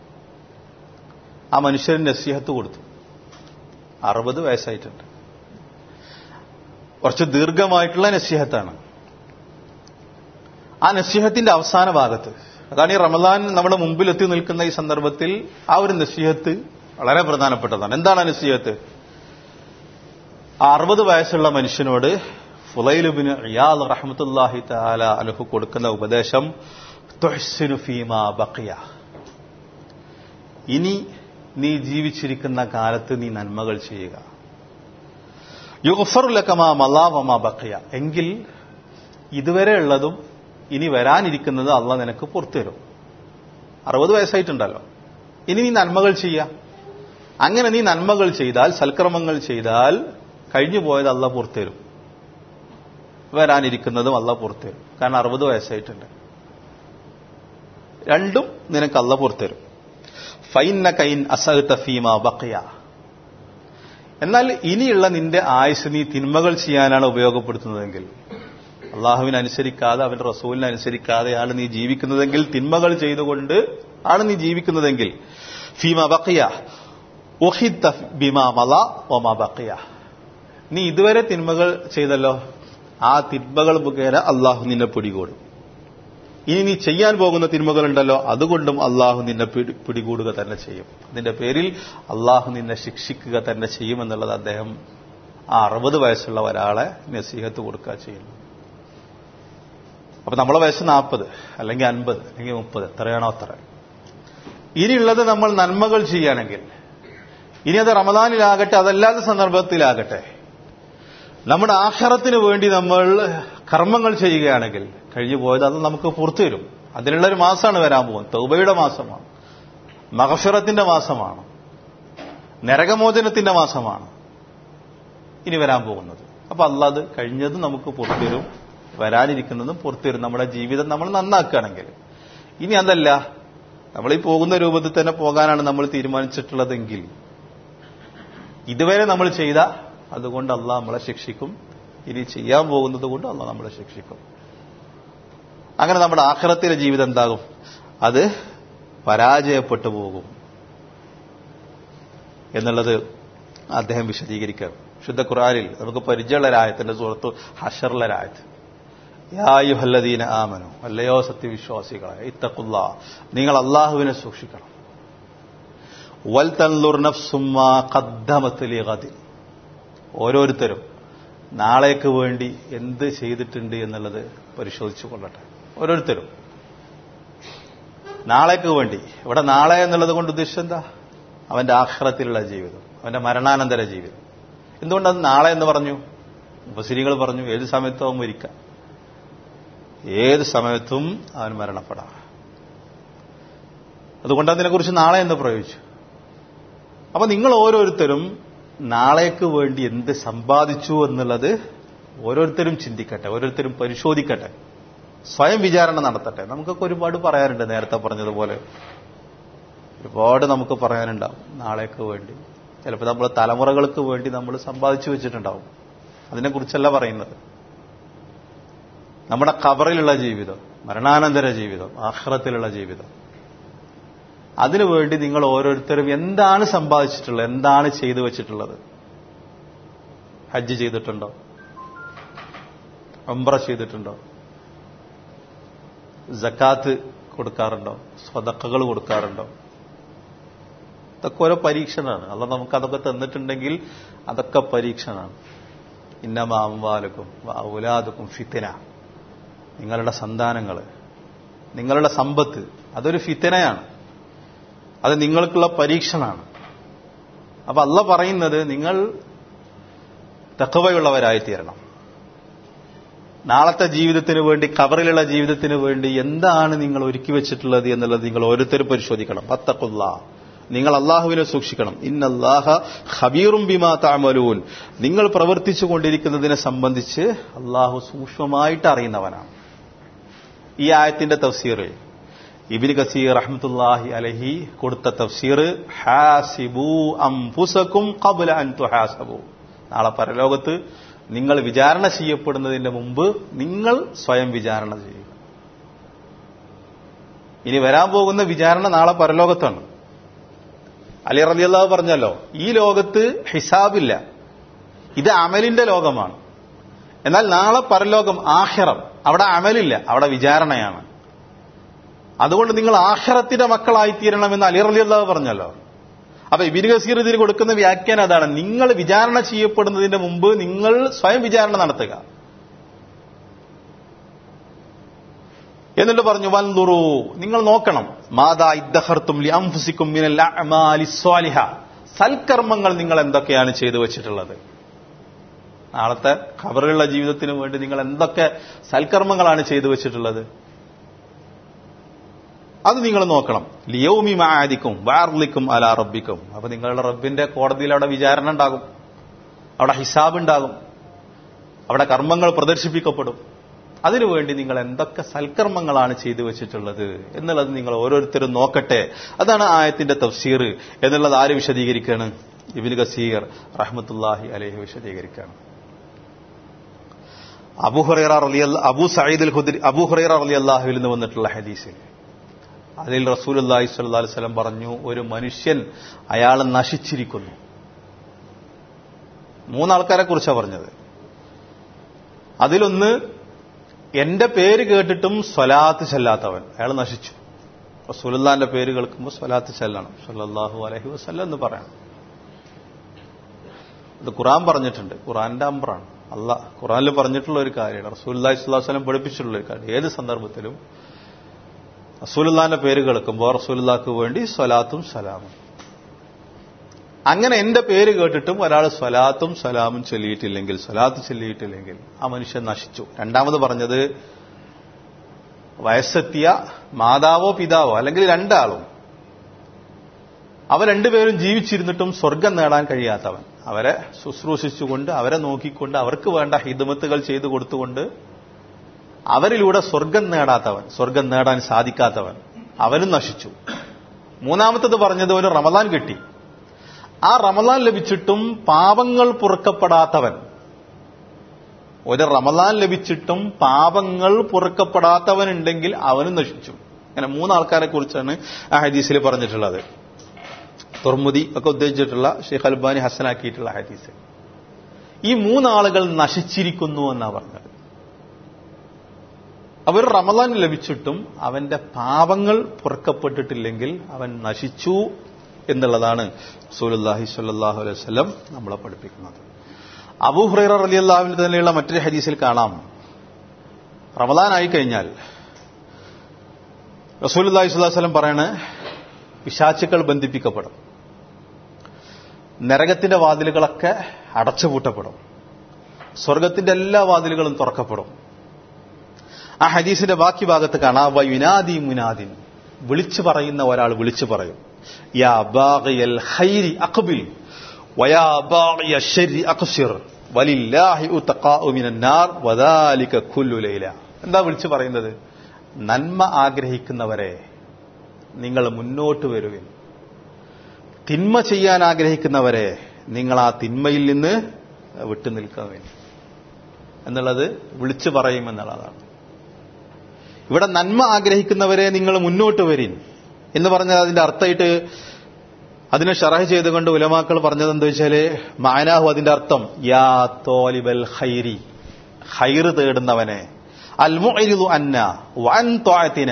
ആ മനുഷ്യന് നസീഹത്ത് കൊടുത്തു അറുപത് വയസ്സായിട്ടുണ്ട് കുറച്ച് ദീർഘമായിട്ടുള്ള നസീഹത്താണ് ആ നസീഹത്തിന്റെ അവസാന ഭാഗത്ത് അതാണ് ഈ റമദാൻ നമ്മുടെ മുമ്പിൽ എത്തി നിൽക്കുന്ന ഈ സന്ദർഭത്തിൽ ആ ഒരു നസീഹത്ത് വളരെ പ്രധാനപ്പെട്ടതാണ് എന്താണ് ആ നസീഹത്ത് ആ അറുപത് വയസ്സുള്ള മനുഷ്യനോട് ഫുലൈലുബിന് റിയാദ് റഹമത്തുല്ലാഹി താല അലഹു കൊടുക്കുന്ന ഉപദേശം തുഹ്സിനു ഫീമാ ബക്കിയ ഇനി നീ ജീവിച്ചിരിക്കുന്ന കാലത്ത് നീ നന്മകൾ ചെയ്യുക യുഗഫറുലക്കമാ മലാവമാ ബക്കിയ എങ്കിൽ ഇതുവരെ ഉള്ളതും ഇനി വരാനിരിക്കുന്നത് അള്ള നിനക്ക് പുറത്തുതരും അറുപത് വയസ്സായിട്ടുണ്ടല്ലോ ഇനി നീ നന്മകൾ ചെയ്യുക അങ്ങനെ നീ നന്മകൾ ചെയ്താൽ സൽക്രമങ്ങൾ ചെയ്താൽ കഴിഞ്ഞു പോയത് അള്ള പുറത്തുതരും വരാനിരിക്കുന്നതും അള്ള പുറത്തുതരും കാരണം അറുപത് വയസ്സായിട്ടുണ്ട് രണ്ടും നിനക്ക് അള്ള പുറത്തുതരും ഫൈന കൈൻ അസഹത്ത ഫീമ ബക്കയ എന്നാൽ ഇനിയുള്ള നിന്റെ ആയുസ് നീ തിന്മകൾ ചെയ്യാനാണ് ഉപയോഗപ്പെടുത്തുന്നതെങ്കിൽ അള്ളാഹുവിനനുസരിക്കാതെ അവന്റെ റസൂലിനെ അനുസരിക്കാതെയാണ് നീ ജീവിക്കുന്നതെങ്കിൽ തിന്മകൾ ചെയ്തുകൊണ്ട് ആണ് നീ ജീവിക്കുന്നതെങ്കിൽ ഫീമ ബക്കയ ഒഹിത്ത ബിമാ മല ഒമാ ബക്കയ നീ ഇതുവരെ തിന്മകൾ ചെയ്തല്ലോ ആ തിന്മകൾ മുഖേന അള്ളാഹു നിന്നെ പിടികൂടും ഇനി നീ ചെയ്യാൻ പോകുന്ന തിന്മകളുണ്ടല്ലോ അതുകൊണ്ടും അള്ളാഹു നിന്നെ പിടികൂടുക തന്നെ ചെയ്യും അതിന്റെ പേരിൽ അള്ളാഹു നിന്നെ ശിക്ഷിക്കുക തന്നെ ചെയ്യുമെന്നുള്ളത് അദ്ദേഹം ആ അറുപത് വയസ്സുള്ള ഒരാളെ നസീഹത്ത് കൊടുക്കുക ചെയ്യുന്നു അപ്പൊ നമ്മളെ വയസ്സ് നാൽപ്പത് അല്ലെങ്കിൽ അൻപത് അല്ലെങ്കിൽ മുപ്പത് എത്രയാണോ അത്ര ഇനിയുള്ളത് നമ്മൾ നന്മകൾ ചെയ്യുകയാണെങ്കിൽ ഇനി അത് റമദാനിലാകട്ടെ അതല്ലാത്ത സന്ദർഭത്തിലാകട്ടെ നമ്മുടെ ആഹാരത്തിന് വേണ്ടി നമ്മൾ കർമ്മങ്ങൾ ചെയ്യുകയാണെങ്കിൽ കഴിഞ്ഞു പോയത് അത് നമുക്ക് പുറത്തു തരും അതിനുള്ള ഒരു മാസമാണ് വരാൻ പോകുന്നത് തൗബയുടെ മാസമാണ് മഹഫിറത്തിന്റെ മാസമാണ് നരകമോചനത്തിന്റെ മാസമാണ് ഇനി വരാൻ പോകുന്നത് അപ്പൊ അല്ലാത് കഴിഞ്ഞതും നമുക്ക് പുറത്തു തരും വരാനിരിക്കുന്നതും പുറത്തു തരും നമ്മുടെ ജീവിതം നമ്മൾ നന്നാക്കുകയാണെങ്കിൽ ഇനി അതല്ല നമ്മൾ ഈ പോകുന്ന രൂപത്തിൽ തന്നെ പോകാനാണ് നമ്മൾ തീരുമാനിച്ചിട്ടുള്ളതെങ്കിൽ ഇതുവരെ നമ്മൾ ചെയ്ത അതുകൊണ്ട് അല്ല നമ്മളെ ശിക്ഷിക്കും ഇനി ചെയ്യാൻ പോകുന്നത് കൊണ്ട് അല്ല നമ്മളെ ശിക്ഷിക്കും അങ്ങനെ നമ്മുടെ ആഖിറത്തിലെ ജീവിതം എന്താകും അത് പരാജയപ്പെട്ടു പോകും എന്നുള്ളത് അദ്ദേഹം വിശദീകരിക്കുകയാണ് ശുദ്ധ ഖുറാനിൽ നമുക്ക് പരിചയമുള്ള രായത്തിന്റെ സുഹൃത്തു ഹഷറുള്ള രായത്ത് യായുഹല്ലദീന ആമനു അല്ലയോ സത്യവിശ്വാസികളെ ഇത്തക്കുള്ള നിങ്ങൾ അള്ളാഹുവിനെ സൂക്ഷിക്കണം വൽ തൻലുർ നഫ്സുമ്മാ ഖദ്ദമത്ത് ലിഗദിൻ ഓരോരുത്തരും നാളേക്ക് വേണ്ടി എന്ത് ചെയ്തിട്ടുണ്ട് എന്നുള്ളത് പരിശോധിച്ചു കൊള്ളട്ടെ ഓരോരുത്തരും നാളേക്ക് വേണ്ടി ഇവിടെ നാളെ എന്നുള്ളത് കൊണ്ട് ഉദ്ദേശിച്ചത് എന്താ അവന്റെ ആഹ്റത്തിലുള്ള ജീവിതം അവന്റെ മരണാനന്തര ജീവിതം എന്തുകൊണ്ടത് നാളെ എന്ന് പറഞ്ഞു ഉപസിരികൾ പറഞ്ഞു ഏത് സമയത്തും അവൻ മരിക്കാം ഏത് സമയത്തും അവൻ മരണപ്പെടാം അതുകൊണ്ട് അതിനെക്കുറിച്ച് നാളെ എന്ന് പ്രയോഗിച്ചു അപ്പൊ നിങ്ങൾ ഓരോരുത്തരും നാളേക്ക് വേണ്ടി എന്ത് സമ്പാദിച്ചു എന്നുള്ളത് ഓരോരുത്തരും ചിന്തിക്കട്ടെ ഓരോരുത്തരും പരിശോധിക്കട്ടെ സ്വയം വിചാരണ നടത്തട്ടെ നമുക്കൊക്കെ ഒരുപാട് പറയാനുണ്ട് നേരത്തെ പറഞ്ഞതുപോലെ ഒരുപാട് നമുക്ക് പറയാനുണ്ടാവും നാളേക്ക് വേണ്ടി ചിലപ്പോൾ നമ്മൾ തലമുറകൾക്ക് വേണ്ടി നമ്മൾ സമ്പാദിച്ചു വെച്ചിട്ടുണ്ടാവും അതിനെക്കുറിച്ചല്ല പറയുന്നത് നമ്മുടെ കബറിലുള്ള ജീവിതം മരണാനന്തര ജീവിതം ആഹ്റത്തിലുള്ള ജീവിതം അതിനുവേണ്ടി നിങ്ങൾ ഓരോരുത്തരും എന്താണ് സമ്പാദിച്ചിട്ടുള്ളത് എന്താണ് ചെയ്തു വെച്ചിട്ടുള്ളത് ഹജ്ജ് ചെയ്തിട്ടുണ്ടോ ഒമ്പ്ര ചെയ്തിട്ടുണ്ടോ ജക്കാത്ത് കൊടുക്കാറുണ്ടോ സ്വതക്കകൾ കൊടുക്കാറുണ്ടോ ഇതൊക്കെ ഓരോ പരീക്ഷണമാണ് അല്ല നമുക്ക് അതൊക്കെ തന്നിട്ടുണ്ടെങ്കിൽ അതൊക്കെ പരീക്ഷണമാണ് ഇന്നമാവാലക്കും ഔലാദുക്കും ഫിത്തിന നിങ്ങളുടെ സന്താനങ്ങൾ നിങ്ങളുടെ സമ്പത്ത് അതൊരു ഫിത്തനയാണ് അത് നിങ്ങൾക്കുള്ള പരീക്ഷണമാണ് അപ്പൊ അല്ല പറയുന്നത് നിങ്ങൾ തക്കവയുള്ളവരായി തീരണം നാളത്തെ ജീവിതത്തിന് വേണ്ടി കവറിലുള്ള ജീവിതത്തിന് വേണ്ടി എന്താണ് നിങ്ങൾ ഒരുക്കി വെച്ചിട്ടുള്ളത് എന്നുള്ളത് നിങ്ങൾ ഓരോരുത്തരും പരിശോധിക്കണം പത്തക്കുള്ള നിങ്ങൾ അള്ളാഹുവിനെ സൂക്ഷിക്കണം ഇന്നല്ലാഹ ഹബീറും ബിമാ താമലൂൻ നിങ്ങൾ പ്രവർത്തിച്ചു കൊണ്ടിരിക്കുന്നതിനെ സംബന്ധിച്ച് അള്ളാഹു സൂക്ഷ്മമായിട്ട് അറിയുന്നവനാണ് ഈ ആയത്തിന്റെ തഫ്സീർ ഇബിന് കസീർ റഹ്മത്തുല്ലാഹി അലഹി കൊടുത്ത തഫ്സീർ ഹാസിബു അംഫുസക്കും ഖബ്ല അൻ തുഹാസബു നാളെ പരലോകത്ത് നിങ്ങൾ വിചാരണ ചെയ്യപ്പെടുന്നതിന്റെ മുമ്പ് നിങ്ങൾ സ്വയം വിചാരണ ചെയ്യുക ഇനി വരാൻ പോകുന്ന വിചാരണ നാളെ പരലോകത്താണ് അലി റലിയല്ലാഹ് പറഞ്ഞല്ലോ ഈ ലോകത്ത് ഹിസാബില്ല ഇത് അമലിന്റെ ലോകമാണ് എന്നാൽ നാളെ പരലോകം ആഹിറം അവിടെ അമലില്ല അവിടെ വിചാരണയാണ് അതുകൊണ്ട് നിങ്ങൾ ആഹ്റത്തിന്റെ മക്കളായിത്തീരണമെന്ന് അലി റലിയല്ലാഹ് പറഞ്ഞല്ലോ അപ്പൊ ഇബിൻ ഗസീർ ഇതിന് കൊടുക്കുന്ന വ്യാഖ്യാനം അതാണ് നിങ്ങൾ വിചാരണ ചെയ്യപ്പെടുന്നതിന്റെ മുമ്പ് നിങ്ങൾ സ്വയം വിചാരണ നടത്തുക എന്നിട്ട് പറഞ്ഞു വൻതുറു നിങ്ങൾ നോക്കണം മാതാ ഇദ്ദഹർത്തും ലി അംഫുസിക്കും മിനൽ അഅമാലി സ്വാലിഹ സൽക്കർമ്മങ്ങൾ നിങ്ങൾ എന്തൊക്കെയാണ് ചെയ്തു വെച്ചിട്ടുള്ളത് നാളത്തെ ഖബറിലുള്ള ജീവിതത്തിന് വേണ്ടി നിങ്ങൾ എന്തൊക്കെ സൽക്കർമ്മങ്ങളാണ് ചെയ്തു വെച്ചിട്ടുള്ളത് അത് നിങ്ങൾ നോക്കണം ലിയൗമി മാദിക്കും വാർലിക്കും അല റബ്ബിക്കും അപ്പൊ നിങ്ങളുടെ റബ്ബിന്റെ കോടതിയിൽ അവിടെ വിചാരണ ഉണ്ടാകും അവിടെ ഹിസാബ് ഉണ്ടാകും അവിടെ കർമ്മങ്ങൾ പ്രദർശിപ്പിക്കപ്പെടും അതിനുവേണ്ടി നിങ്ങൾ എന്തൊക്കെ സൽക്കർമ്മങ്ങളാണ് ചെയ്തു വെച്ചിട്ടുള്ളത് എന്നുള്ളത് നിങ്ങൾ ഓരോരുത്തരും നോക്കട്ടെ അതാണ് ആയത്തിന്റെ തഫ്സീർ എന്നുള്ളത് ആര് വിശദീകരിക്കുകയാണ് ഇബിൻ ഗസീർ റഹ്മത്തുല്ലാഹി അലഹി വിശദീകരിക്കുകയാണ് അബുഹുറൈറ റളിയല്ല അബു സയ്യിദ് അൽ ഖുദ്രി അബുഹുറൈറ റളിയല്ലാഹുവിൽ നിന്ന് വന്നിട്ടുള്ള ഹദീസിൽ അതിൽ റസൂൽ അള്ളാഹി സ്വല്ലാ വസ്ലം പറഞ്ഞു ഒരു മനുഷ്യൻ അയാൾ നശിച്ചിരിക്കുന്നു മൂന്നാൾക്കാരെ കുറിച്ചാണ് പറഞ്ഞത് അതിലൊന്ന് എന്റെ പേര് കേട്ടിട്ടും സ്വലാത്ത് ചെല്ലാത്തവൻ അയാൾ നശിച്ചു റസൂലുള്ളാന്റെ പേര് കേൾക്കുമ്പോൾ സ്വലാത്ത് ചെല്ലണം സല്ലല്ലാഹു അലൈഹി വസല്ലം എന്ന് പറയണം ഇത് ഖുറാൻ പറഞ്ഞിട്ടുണ്ട് ഖുറാന്റെ അമ്പ്രാണ് അല്ല ഖുറാനിൽ പറഞ്ഞിട്ടുള്ള ഒരു കാര്യമാണ് റസൂലുള്ളാഹി സ്വല്ലല്ലാഹു അലൈഹി വസല്ലം പഠിപ്പിച്ചിട്ടുള്ള ഒരു കാര്യം ഏത് സന്ദർഭത്തിലും റസൂലുള്ളാന്റെ പേര് കേൾക്കുമ്പോൾ റസൂലുള്ളാക്ക് വേണ്ടി സ്വലാത്തും സലാമും അങ്ങനെ എന്റെ പേര് കേട്ടിട്ടും ഒരാൾ സ്വലാത്തും സലാമും ചൊല്ലിയിട്ടില്ലെങ്കിൽ സ്വലാത്ത് ചൊല്ലിയിട്ടില്ലെങ്കിൽ ആ മനുഷ്യൻ നശിച്ചു രണ്ടാമത് പറഞ്ഞത് വയസ്സെത്തിയ മാതാവോ പിതാവോ അല്ലെങ്കിൽ രണ്ടാളും അവർ രണ്ടുപേരും ജീവിച്ചിരുന്നിട്ടും സ്വർഗം നേടാൻ കഴിയാത്തവൻ അവരെ ശുശ്രൂഷിച്ചുകൊണ്ട് അവരെ നോക്കിക്കൊണ്ട് അവർക്ക് വേണ്ട ഹിദമത്തുകൾ ചെയ്തു കൊടുത്തുകൊണ്ട് അവരിലൂടെ സ്വർഗം നേടാത്തവൻ സ്വർഗം നേടാൻ സാധിക്കാത്തവൻ അവനും നശിച്ചു മൂന്നാമത്തത് പറഞ്ഞത് ഒരു റമദാൻ കിട്ടി ആ റമദാൻ ലഭിച്ചിട്ടും പാപങ്ങൾ പൊറുക്കപ്പെടാത്തവൻ ഒരു റമദാൻ ലഭിച്ചിട്ടും പാപങ്ങൾ പൊറുക്കപ്പെടാത്തവൻ ഉണ്ടെങ്കിൽ അവനും നശിച്ചു അങ്ങനെ മൂന്നാൾക്കാരെ കുറിച്ചാണ് ആ ഹദീസിൽ പറഞ്ഞിട്ടുള്ളത് തുർമുദി ഒക്കെ ഉദ്ദേശിച്ചിട്ടുള്ള ഷെയ്ഖ് അൽബാനി ഹസനാക്കിയിട്ടുള്ള ഹദീസ് ഈ മൂന്നാളുകൾ നശിച്ചിരിക്കുന്നു എന്നാ പറഞ്ഞത് അവർ റമദാൻ ലഭിച്ചിട്ടും അവന്റെ പാപങ്ങൾ പുറക്കപ്പെട്ടിട്ടില്ലെങ്കിൽ അവൻ നശിച്ചു എന്നുള്ളതാണ് സൂലുല്ലാഹി സ്വല്ലല്ലാഹു അലൈഹി വസല്ലം നമ്മളെ പഠിപ്പിക്കുന്നത് അബൂ ഹുറൈറ റളിയല്ലാഹുവിന് തന്നെയുള്ള മറ്റൊരു ഹദീസിൽ കാണാം റമദാൻ ആയി കഴിഞ്ഞാൽ റസൂലുല്ലാഹി സ്വല്ലല്ലാഹു അലൈഹി വസല്ലം പറയണ പിശാച്ചുക്കൾ ബന്ധിപ്പിക്കപ്പെടും നരകത്തിന്റെ വാതിലുകളൊക്കെ അടച്ചുപൂട്ടപ്പെടും സ്വർഗത്തിന്റെ എല്ലാ വാതിലുകളും തുറക്കപ്പെടും ആ ഹദീസിന്റെ ബാക്കി ഭാഗത്ത് കാണാം വ യുനാദി മുനാദിൻ വിളിച്ചു പറയുന്ന ഒരാൾ വിളിച്ചു പറയും യാ ബാഗിയൽ ഖൈരി അഖ്ബിൽ വയാ ബാഗിയ ശരി അഖ്സിർ വലില്ലാഹി ഉതഖാഉ മിനൻ നാർ വദാലിക കുല്ലു ലൈല എന്താ വിളിച്ചു പറയുന്നത് നന്മ ആഗ്രഹിക്കുന്നവരെ നിങ്ങൾ മുന്നോട്ട് വരുവിൻ തിന്മ ചെയ്യാൻ ആഗ്രഹിക്കുന്നവരെ നിങ്ങൾ ആ തിന്മയിൽ നിന്ന് വിട്ടുനിൽക്കുവിൻ എന്നുള്ളത് വിളിച്ചു പറയുമെന്നുള്ളതാണ് ഇവിടെ നന്മ ആഗ്രഹിക്കുന്നവരെ നിങ്ങൾ മുന്നോട്ട് വരിൻ എന്ന് പറഞ്ഞാൽ അതിന്റെ അർത്ഥമായിട്ട് അതിനെ ഷറഹ് ചെയ്തുകൊണ്ട് ഉലമാക്കൾ പറഞ്ഞത് എന്താ വെച്ചാല് മാനാഹു അതിന്റെ അർത്ഥം യാ തോലിബൽ ഹൈരി ഹൈറ് തേടുന്നവനെ അൽമുഇരിദു അന്ന വൻ ത്വാഅത്തിന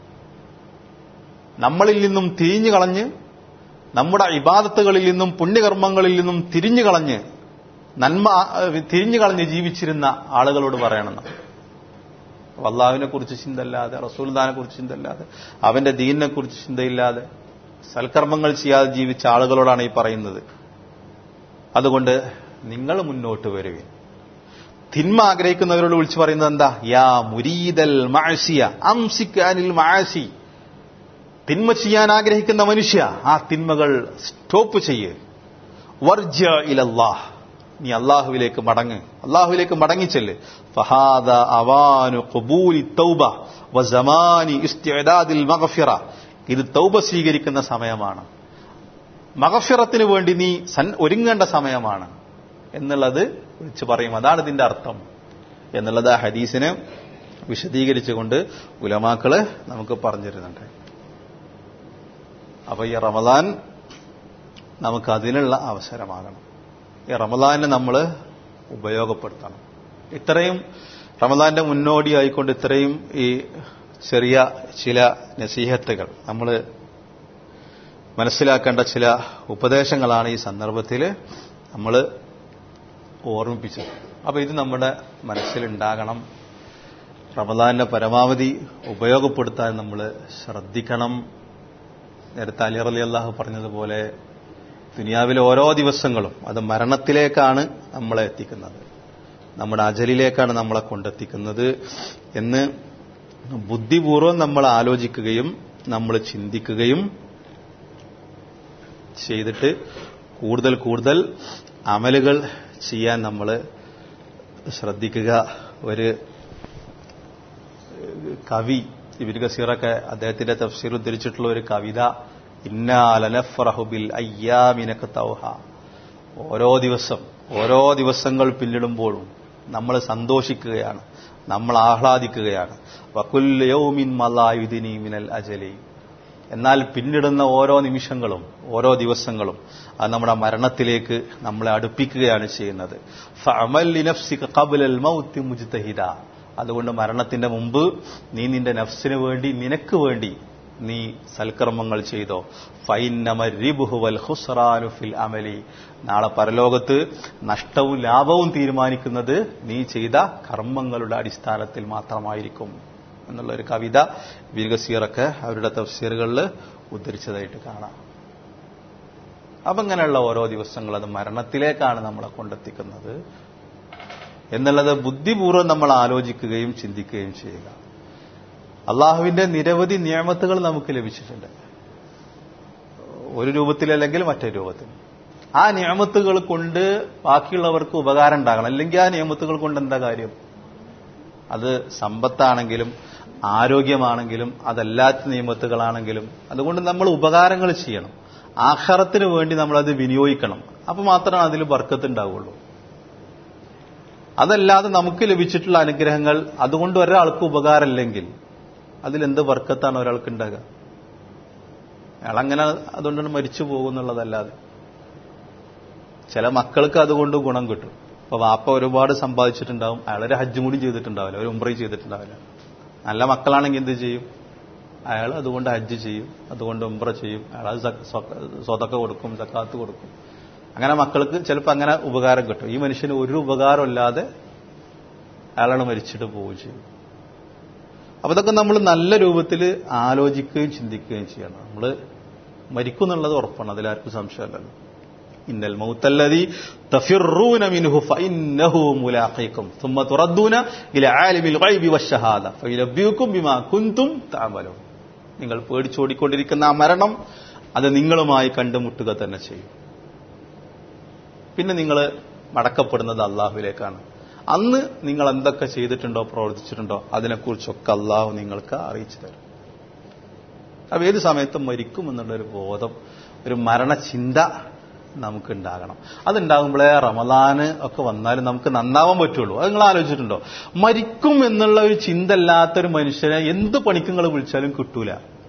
നമ്മളിൽ നിന്നും തിരിഞ്ഞു കളഞ്ഞ് നമ്മുടെ ഇബാദത്തുകളിൽ നിന്നും പുണ്യകർമ്മങ്ങളിൽ നിന്നും തിരിഞ്ഞു കളഞ്ഞ് നന്മ തിരിഞ്ഞു കളഞ്ഞ് ജീവിച്ചിരുന്ന ആളുകളോട് പറയണം അള്ളാഹുവിനെ കുറിച്ച് ചിന്തല്ലാതെ റസൂൽദാനെ കുറിച്ച് ചിന്തല്ലാതെ അവന്റെ ദീനിനെ കുറിച്ച് ചിന്തയില്ലാതെ സൽക്കർമ്മങ്ങൾ ചെയ്യാതെ ജീവിച്ച ആളുകളോടാണ് ഈ പറയുന്നത് അതുകൊണ്ട് നിങ്ങൾ മുന്നോട്ട് വരുവിൻ തിന്മ ആഗ്രഹിക്കുന്നവരോട് വിളിച്ചു പറയുന്നത് എന്താ യാ മുരീദൽ മാസിയ അംസിക്കാനിൽ മാസി തിന്മ ചെയ്യാൻ ആഗ്രഹിക്കുന്ന മനുഷ്യ ആ തിന്മകൾ സ്റ്റോപ്പ് ചെയ്യ് വർജ ഇലല്ലാഹ് നീ അള്ളാഹുവിലേക്ക് മടങ്ങ് അള്ളാഹുവിലേക്ക് മടങ്ങിച്ചെല്ല് ഫഹാദ അവാനു ഖുബൂലി തൗബ വസമാനി ഇസ്തിഅദാദിൽ മഗ്ഫിറ ഇത് തൗബ സ്വീകരിക്കുന്ന സമയമാണ് മഗഫിറത്തിന് വേണ്ടി നീ സൻ ഒരുങ്ങേണ്ട സമയമാണ് എന്നുള്ളത് വിളിച്ചു പറയും അതാണ് ഇതിന്റെ അർത്ഥം എന്നുള്ളത് ആ ഹദീസിനെ വിശദീകരിച്ചുകൊണ്ട് ഉലമാക്കള് നമുക്ക് പറഞ്ഞു തരുന്നുണ്ട് അപ്പൊ ഈ റമദാൻ നമുക്ക് അതിനുള്ള അവസരമാകണം ഈ റമദാനെ നമ്മൾ ഉപയോഗപ്പെടുത്തണം ഇത്രയും റമദാന്റെ മുന്നോടിയായിക്കൊണ്ട് ഇത്രയും ഈ ചെറിയ ചില നസീഹത്തുകൾ നമ്മൾ മനസ്സിലാക്കേണ്ട ചില ഉപദേശങ്ങളാണ് ഈ സന്ദർഭത്തിൽ നമ്മൾ ഓർമ്മിപ്പിച്ചത് അപ്പൊ ഇത് നമ്മുടെ മനസ്സിലുണ്ടാകണം റമദാനെ പരമാവധി ഉപയോഗപ്പെടുത്താൻ നമ്മൾ ശ്രദ്ധിക്കണം നേരത്തെ അലി അലി അള്ളാഹു പറഞ്ഞതുപോലെ ദുനിയാവിലെ ഓരോ ദിവസങ്ങളും അത് മരണത്തിലേക്കാണ് നമ്മളെ എത്തിക്കുന്നത് നമ്മുടെ അജലിലേക്കാണ് നമ്മളെ കൊണ്ടെത്തിക്കുന്നത് എന്ന് ബുദ്ധിപൂർവ്വം നമ്മൾ ആലോചിക്കുകയും നമ്മൾ ചിന്തിക്കുകയും ചെയ്തിട്ട് കൂടുതൽ കൂടുതൽ അമലുകൾ ചെയ്യാൻ നമ്മൾ ശ്രദ്ധിക്കുക ഒരു കവി ഇബിൻ കസീറൊക്കെ അദ്ദേഹത്തിന്റെ തഫ്സീർ ഉദ്ധരിച്ചിട്ടുള്ള ഒരു കവിത ഇന്നാലനഫറഹുബിൽ അയ്യാമിനക്ക് തൗഹ ഓരോ ദിവസം ഓരോ ദിവസങ്ങൾ പിന്നിടുമ്പോഴും നമ്മൾ സന്തോഷിക്കുകയാണ് നമ്മൾ ആഹ്ലാദിക്കുകയാണ് വകുല്യൗമിൻ മലായുദിനി മിനൽ അജലി എന്നാൽ പിന്നിടുന്ന ഓരോ നിമിഷങ്ങളും ഓരോ ദിവസങ്ങളും അത് നമ്മുടെ മരണത്തിലേക്ക് നമ്മളെ അടുപ്പിക്കുകയാണ് ചെയ്യുന്നത് മുജ്തഹിദ അതുകൊണ്ട് മരണത്തിന്റെ മുമ്പ് നീ നിന്റെ നഫ്സിന് വേണ്ടി നിനക്ക് വേണ്ടി നീ സൽക്കർമ്മങ്ങൾ ചെയ്തോ ഫൈനമരിബുഹുവൽ ഹുസ്റാനു ഫിൽ അമലി നാളെ പരലോകത്ത് നഷ്ടവും ലാഭവും തീരുമാനിക്കുന്നത് നീ ചെയ്ത കർമ്മങ്ങളുടെ അടിസ്ഥാനത്തിൽ മാത്രമായിരിക്കും എന്നുള്ള ഒരു കവിത വീരഗസീറൊക്കെ അവരുടെ തഫ്സീറുകളിൽ ഉദ്ധരിച്ചതായിട്ട് കാണാം അപ്പൊ ഇങ്ങനെയുള്ള ഓരോ ദിവസങ്ങൾ അത് മരണത്തിലേക്കാണ് നമ്മളെ കൊണ്ടെത്തിക്കുന്നത് എന്നുള്ളത് ബുദ്ധിപൂർവ്വം നമ്മൾ ആലോചിക്കുകയും ചിന്തിക്കുകയും ചെയ്യുക അള്ളാഹുവിന്റെ നിരവധി നിയമത്തുകൾ നമുക്ക് ലഭിച്ചിട്ടുണ്ട് ഒരു രൂപത്തിലല്ലെങ്കിൽ മറ്റൊരു രൂപത്തിൽ ആ നിയമത്തുകൾ കൊണ്ട് ബാക്കിയുള്ളവർക്ക് ഉപകാരം ഉണ്ടാകണം അല്ലെങ്കിൽ ആ നിയമത്തുകൾ കൊണ്ട് എന്താ കാര്യം അത് സമ്പത്താണെങ്കിലും ആരോഗ്യമാണെങ്കിലും അതല്ലാത്ത നിയമത്തുകളാണെങ്കിലും അതുകൊണ്ട് നമ്മൾ ഉപകാരങ്ങൾ ചെയ്യണം ആഹാരത്തിന് വേണ്ടി നമ്മളത് വിനിയോഗിക്കണം അപ്പൊ മാത്രമാണ് അതിൽ ബർക്കത്ത് ഉണ്ടാവുള്ളൂ അതല്ലാതെ നമുക്ക് ലഭിച്ചിട്ടുള്ള അനുഗ്രഹങ്ങൾ അതുകൊണ്ട് ഒരാൾക്ക് ഉപകാരമില്ലെങ്കിൽ അതിലെന്ത് വർക്കത്താണ് ഒരാൾക്ക് ഉണ്ടാകുക അയാളങ്ങനെ അതുകൊണ്ടാണ് മരിച്ചു പോകുന്നുള്ളതല്ലാതെ ചില മക്കൾക്ക് അതുകൊണ്ട് ഗുണം കിട്ടും ഇപ്പൊ വാപ്പ ഒരുപാട് സമ്പാദിച്ചിട്ടുണ്ടാവും അയാളൊരു ഹജ്ജും കൂടി ചെയ്തിട്ടുണ്ടാവില്ല ഒരു ഉംറയും ചെയ്തിട്ടുണ്ടാവില്ല നല്ല മക്കളാണെങ്കിൽ എന്ത് ചെയ്യും അയാൾ അതുകൊണ്ട് ഹജ്ജ് ചെയ്യും അതുകൊണ്ട് ഉംറ ചെയ്യും അയാൾ സ്വതക്ക കൊടുക്കും സക്കാത്ത് കൊടുക്കും അങ്ങനെ മക്കൾക്ക് ചിലപ്പോൾ അങ്ങനെ ഉപകാരം കിട്ടും ഈ മനുഷ്യന് ഒരു ഉപകാരമില്ലാതെ അയാളാണ് മരിച്ചിട്ട് പോവുകയും ചെയ്യും അപ്പൊ ഇതൊക്കെ നമ്മൾ നല്ല രൂപത്തിൽ ആലോചിക്കുകയും ചിന്തിക്കുകയും ചെയ്യണം നമ്മൾ മരിക്കും എന്നുള്ളത് ഉറപ്പാണ് അതിലാർക്കും സംശയമല്ലല്ലോ ഇന്നൽ മൗത്തല്ലതി തഫിറൂന മിൻഹു ഫഇന്നഹു മുലാഖീകും ثم تردون الى عالم الغيب والشهاده فينبئكم بما كنتم تعملون നിങ്ങൾ പേടിച്ചോടിക്കൊണ്ടിരിക്കുന്ന ആ മരണം അത് നിങ്ങളുമായി കണ്ടുമുട്ടുക തന്നെ ചെയ്യും പിന്നെ നിങ്ങൾ മടക്കപ്പെടുന്നത് അള്ളാഹുവിലേക്കാണ് അന്ന് നിങ്ങൾ എന്തൊക്കെ ചെയ്തിട്ടുണ്ടോ പ്രവർത്തിച്ചിട്ടുണ്ടോ അതിനെക്കുറിച്ചൊക്കെ അള്ളാഹു നിങ്ങൾക്ക് അറിയിച്ചു തരും അപ്പൊ ഏത് സമയത്തും മരിക്കും എന്നുള്ളൊരു ബോധം ഒരു മരണചിന്ത നമുക്ക് ഉണ്ടാകണം അതുണ്ടാകുമ്പോഴേ റമദാന് ഒക്കെ വന്നാലും നമുക്ക് നന്നാവാൻ പറ്റുള്ളൂ അത് നിങ്ങൾ ആലോചിച്ചിട്ടുണ്ടോ മരിക്കും എന്നുള്ള ഒരു ചിന്ത അല്ലാത്തൊരു മനുഷ്യനെ എന്ത് പണിക്ക് നിങ്ങൾ വിളിച്ചാലും കിട്ടൂല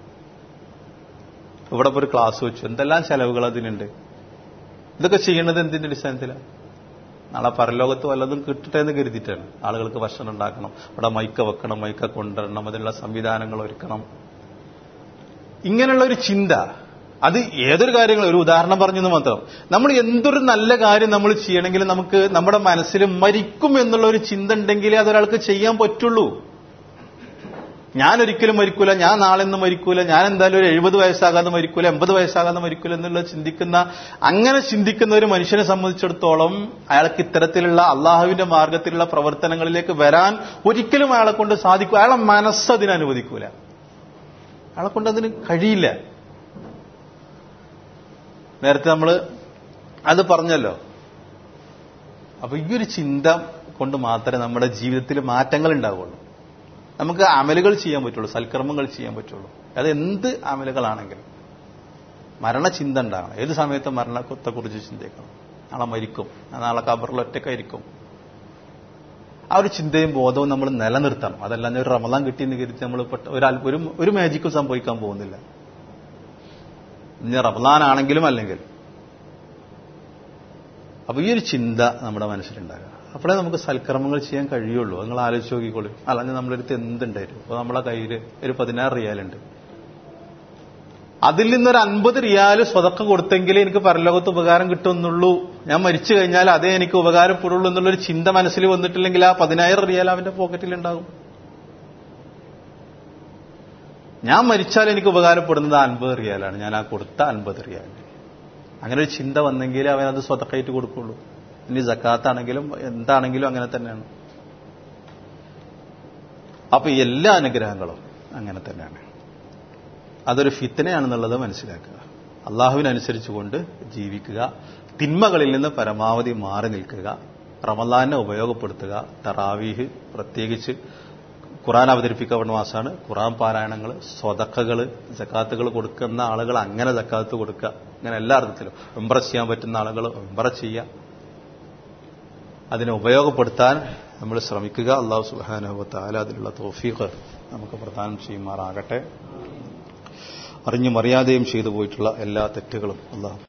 ഇവിടെ ഇപ്പൊ ഒരു ക്ലാസ് വെച്ചു എന്തെല്ലാം ചെലവുകൾ അതിനുണ്ട് ഇതൊക്കെ ചെയ്യേണ്ടത് എന്തിന്റെ അടിസ്ഥാനത്തിലാണ് നാളെ പരലോകത്ത് വല്ലതും കിട്ടട്ടെ എന്ന് കരുതിയിട്ടാണ് ആളുകൾക്ക് ഭക്ഷണം ഉണ്ടാക്കണം ഇവിടെ മൈക്ക വെക്കണം മൈക്ക കൊണ്ടുവരണം അതിനുള്ള സംവിധാനങ്ങൾ ഒരുക്കണം ഇങ്ങനെയുള്ള ഒരു ചിന്ത അത് ഏതൊരു കാര്യങ്ങളും ഒരു ഉദാഹരണം പറഞ്ഞെന്ന് മാത്രം നമ്മൾ എന്തൊരു നല്ല കാര്യം നമ്മൾ ചെയ്യണമെങ്കിൽ നമുക്ക് നമ്മുടെ മനസ്സിൽ മരിക്കും എന്നുള്ള ഒരു ചിന്ത ഉണ്ടെങ്കിലേ അതൊരാൾക്ക് ചെയ്യാൻ പറ്റുള്ളൂ ഞാൻ ഒരിക്കലും മരിക്കൂല ഞാൻ നാളെ ഒന്നും മരിക്കൂല ഞാൻ എന്തായാലും ഒരു എഴുപത് വയസ്സാകാതെ മരിക്കൂല എൺപത് വയസ്സാകാതെ മരിക്കൂല എന്നുള്ള ചിന്തിക്കുന്ന അങ്ങനെ ചിന്തിക്കുന്ന ഒരു മനുഷ്യനെ സംബന്ധിച്ചിടത്തോളം അയാൾക്ക് ഇത്തരത്തിലുള്ള അള്ളാഹുവിന്റെ മാർഗത്തിലുള്ള പ്രവർത്തനങ്ങളിലേക്ക് വരാൻ ഒരിക്കലും അയാളെ കൊണ്ട് സാധിക്കും അയാളെ മനസ്സ് അതിന് അനുവദിക്കൂല അയാളെ കൊണ്ട് അതിന് കഴിയില്ല നേരത്തെ നമ്മൾ അത് പറഞ്ഞല്ലോ അപ്പൊ ഈ ഒരു ചിന്ത കൊണ്ട് മാത്രമേ നമ്മുടെ ജീവിതത്തിൽ മാറ്റങ്ങൾ ഉണ്ടാവുള്ളൂ നമുക്ക് അമലുകൾ ചെയ്യാൻ പറ്റുള്ളൂ സൽക്കർമ്മങ്ങൾ ചെയ്യാൻ പറ്റുള്ളൂ അത് എന്ത് അമലുകളാണെങ്കിലും മരണചിന്ത ഉണ്ടാകണം ഏത് സമയത്തും മരണത്തെക്കുറിച്ച് ചിന്തിക്കണം നാളെ മരിക്കും നാളെ കബറിൽ ഒറ്റക്കായിരിക്കും ആ ഒരു ചിന്തയും ബോധവും നമ്മൾ നിലനിർത്തണം അതല്ലാതെ ഒരു റമദാൻ കിട്ടിയെന്ന് കരുതി നമ്മൾ ഒരു ഒരു ഒരു മാജിക്കും സംഭവിക്കാൻ പോകുന്നില്ല ഇനി റമദാൻ ആണെങ്കിലും അല്ലെങ്കിൽ അപ്പൊ ഈ ഒരു ചിന്ത നമ്മുടെ മനസ്സിലുണ്ടാകുക അപ്പോഴേ നമുക്ക് സൽക്കർമ്മങ്ങൾ ചെയ്യാൻ കഴിയുള്ളൂ നിങ്ങൾ ആലോചിച്ച് നോക്കിക്കോളൂ അല്ലെങ്കിൽ നമ്മളടുത്ത് എന്തുണ്ടായിരുന്നു അപ്പൊ നമ്മളെ കയ്യിൽ ഒരു പതിനാറ് റിയാലുണ്ട് അതിൽ നിന്നൊരു അൻപത് റിയാല് സ്വതക്ക കൊടുത്തെങ്കിലേ എനിക്ക് പരലോകത്ത് ഉപകാരം കിട്ടുമെന്നുള്ളൂ ഞാൻ മരിച്ചു കഴിഞ്ഞാൽ അതേ എനിക്ക് ഉപകാരപ്പെടുള്ളൂ എന്നുള്ളൊരു ചിന്ത മനസ്സിൽ വന്നിട്ടില്ലെങ്കിൽ ആ പതിനായിരം റിയാൽ അവന്റെ പോക്കറ്റിലുണ്ടാകും ഞാൻ മരിച്ചാൽ എനിക്ക് ഉപകാരപ്പെടുന്നത് അൻപത് റിയാലാണ് ഞാൻ ആ കൊടുത്ത അൻപത് റിയാൽ അങ്ങനെ ഒരു ചിന്ത വന്നെങ്കിലേ അവൻ അത് സ്വതക്കായിട്ട് കൊടുക്കുള്ളൂ ഇനി ജക്കാത്താണെങ്കിലും എന്താണെങ്കിലും അങ്ങനെ തന്നെയാണ് അപ്പൊ എല്ലാ അനുഗ്രഹങ്ങളും അങ്ങനെ തന്നെയാണ് അതൊരു ഫിത്തനയാണെന്നുള്ളത് മനസ്സിലാക്കുക അള്ളാഹുവിനനുസരിച്ചുകൊണ്ട് ജീവിക്കുക തിന്മകളിൽ നിന്ന് പരമാവധി മാറി നിൽക്കുക റമലാനെ ഉപയോഗപ്പെടുത്തുക തറാവീഹ് പ്രത്യേകിച്ച് ഖുറാൻ അവതരിപ്പിക്കപ്പെടുന്ന മാസമാണ് ഖുറാൻ പാരായണങ്ങൾ സ്വതക്കകൾ ജക്കാത്തുകൾ കൊടുക്കുന്ന ആളുകൾ അങ്ങനെ ജക്കാത്ത് കൊടുക്കുക അങ്ങനെ എല്ലാ അർത്ഥത്തിലും ഉംറ ചെയ്യാൻ പറ്റുന്ന ആളുകൾ ഉംറ ചെയ്യുക അതിനെ ഉപയോഗപ്പെടുത്താൻ നമ്മൾ ശ്രമിക്കുക അള്ളാഹു സുബാനുഭവത്താല അതിലുള്ള തോഫീഖ് നമുക്ക് പ്രദാനം ചെയ്യുമാറാകട്ടെ അറിഞ്ഞും അറിയാതെയും ചെയ്തു പോയിട്ടുള്ള എല്ലാ തെറ്റുകളും അള്ളാഹു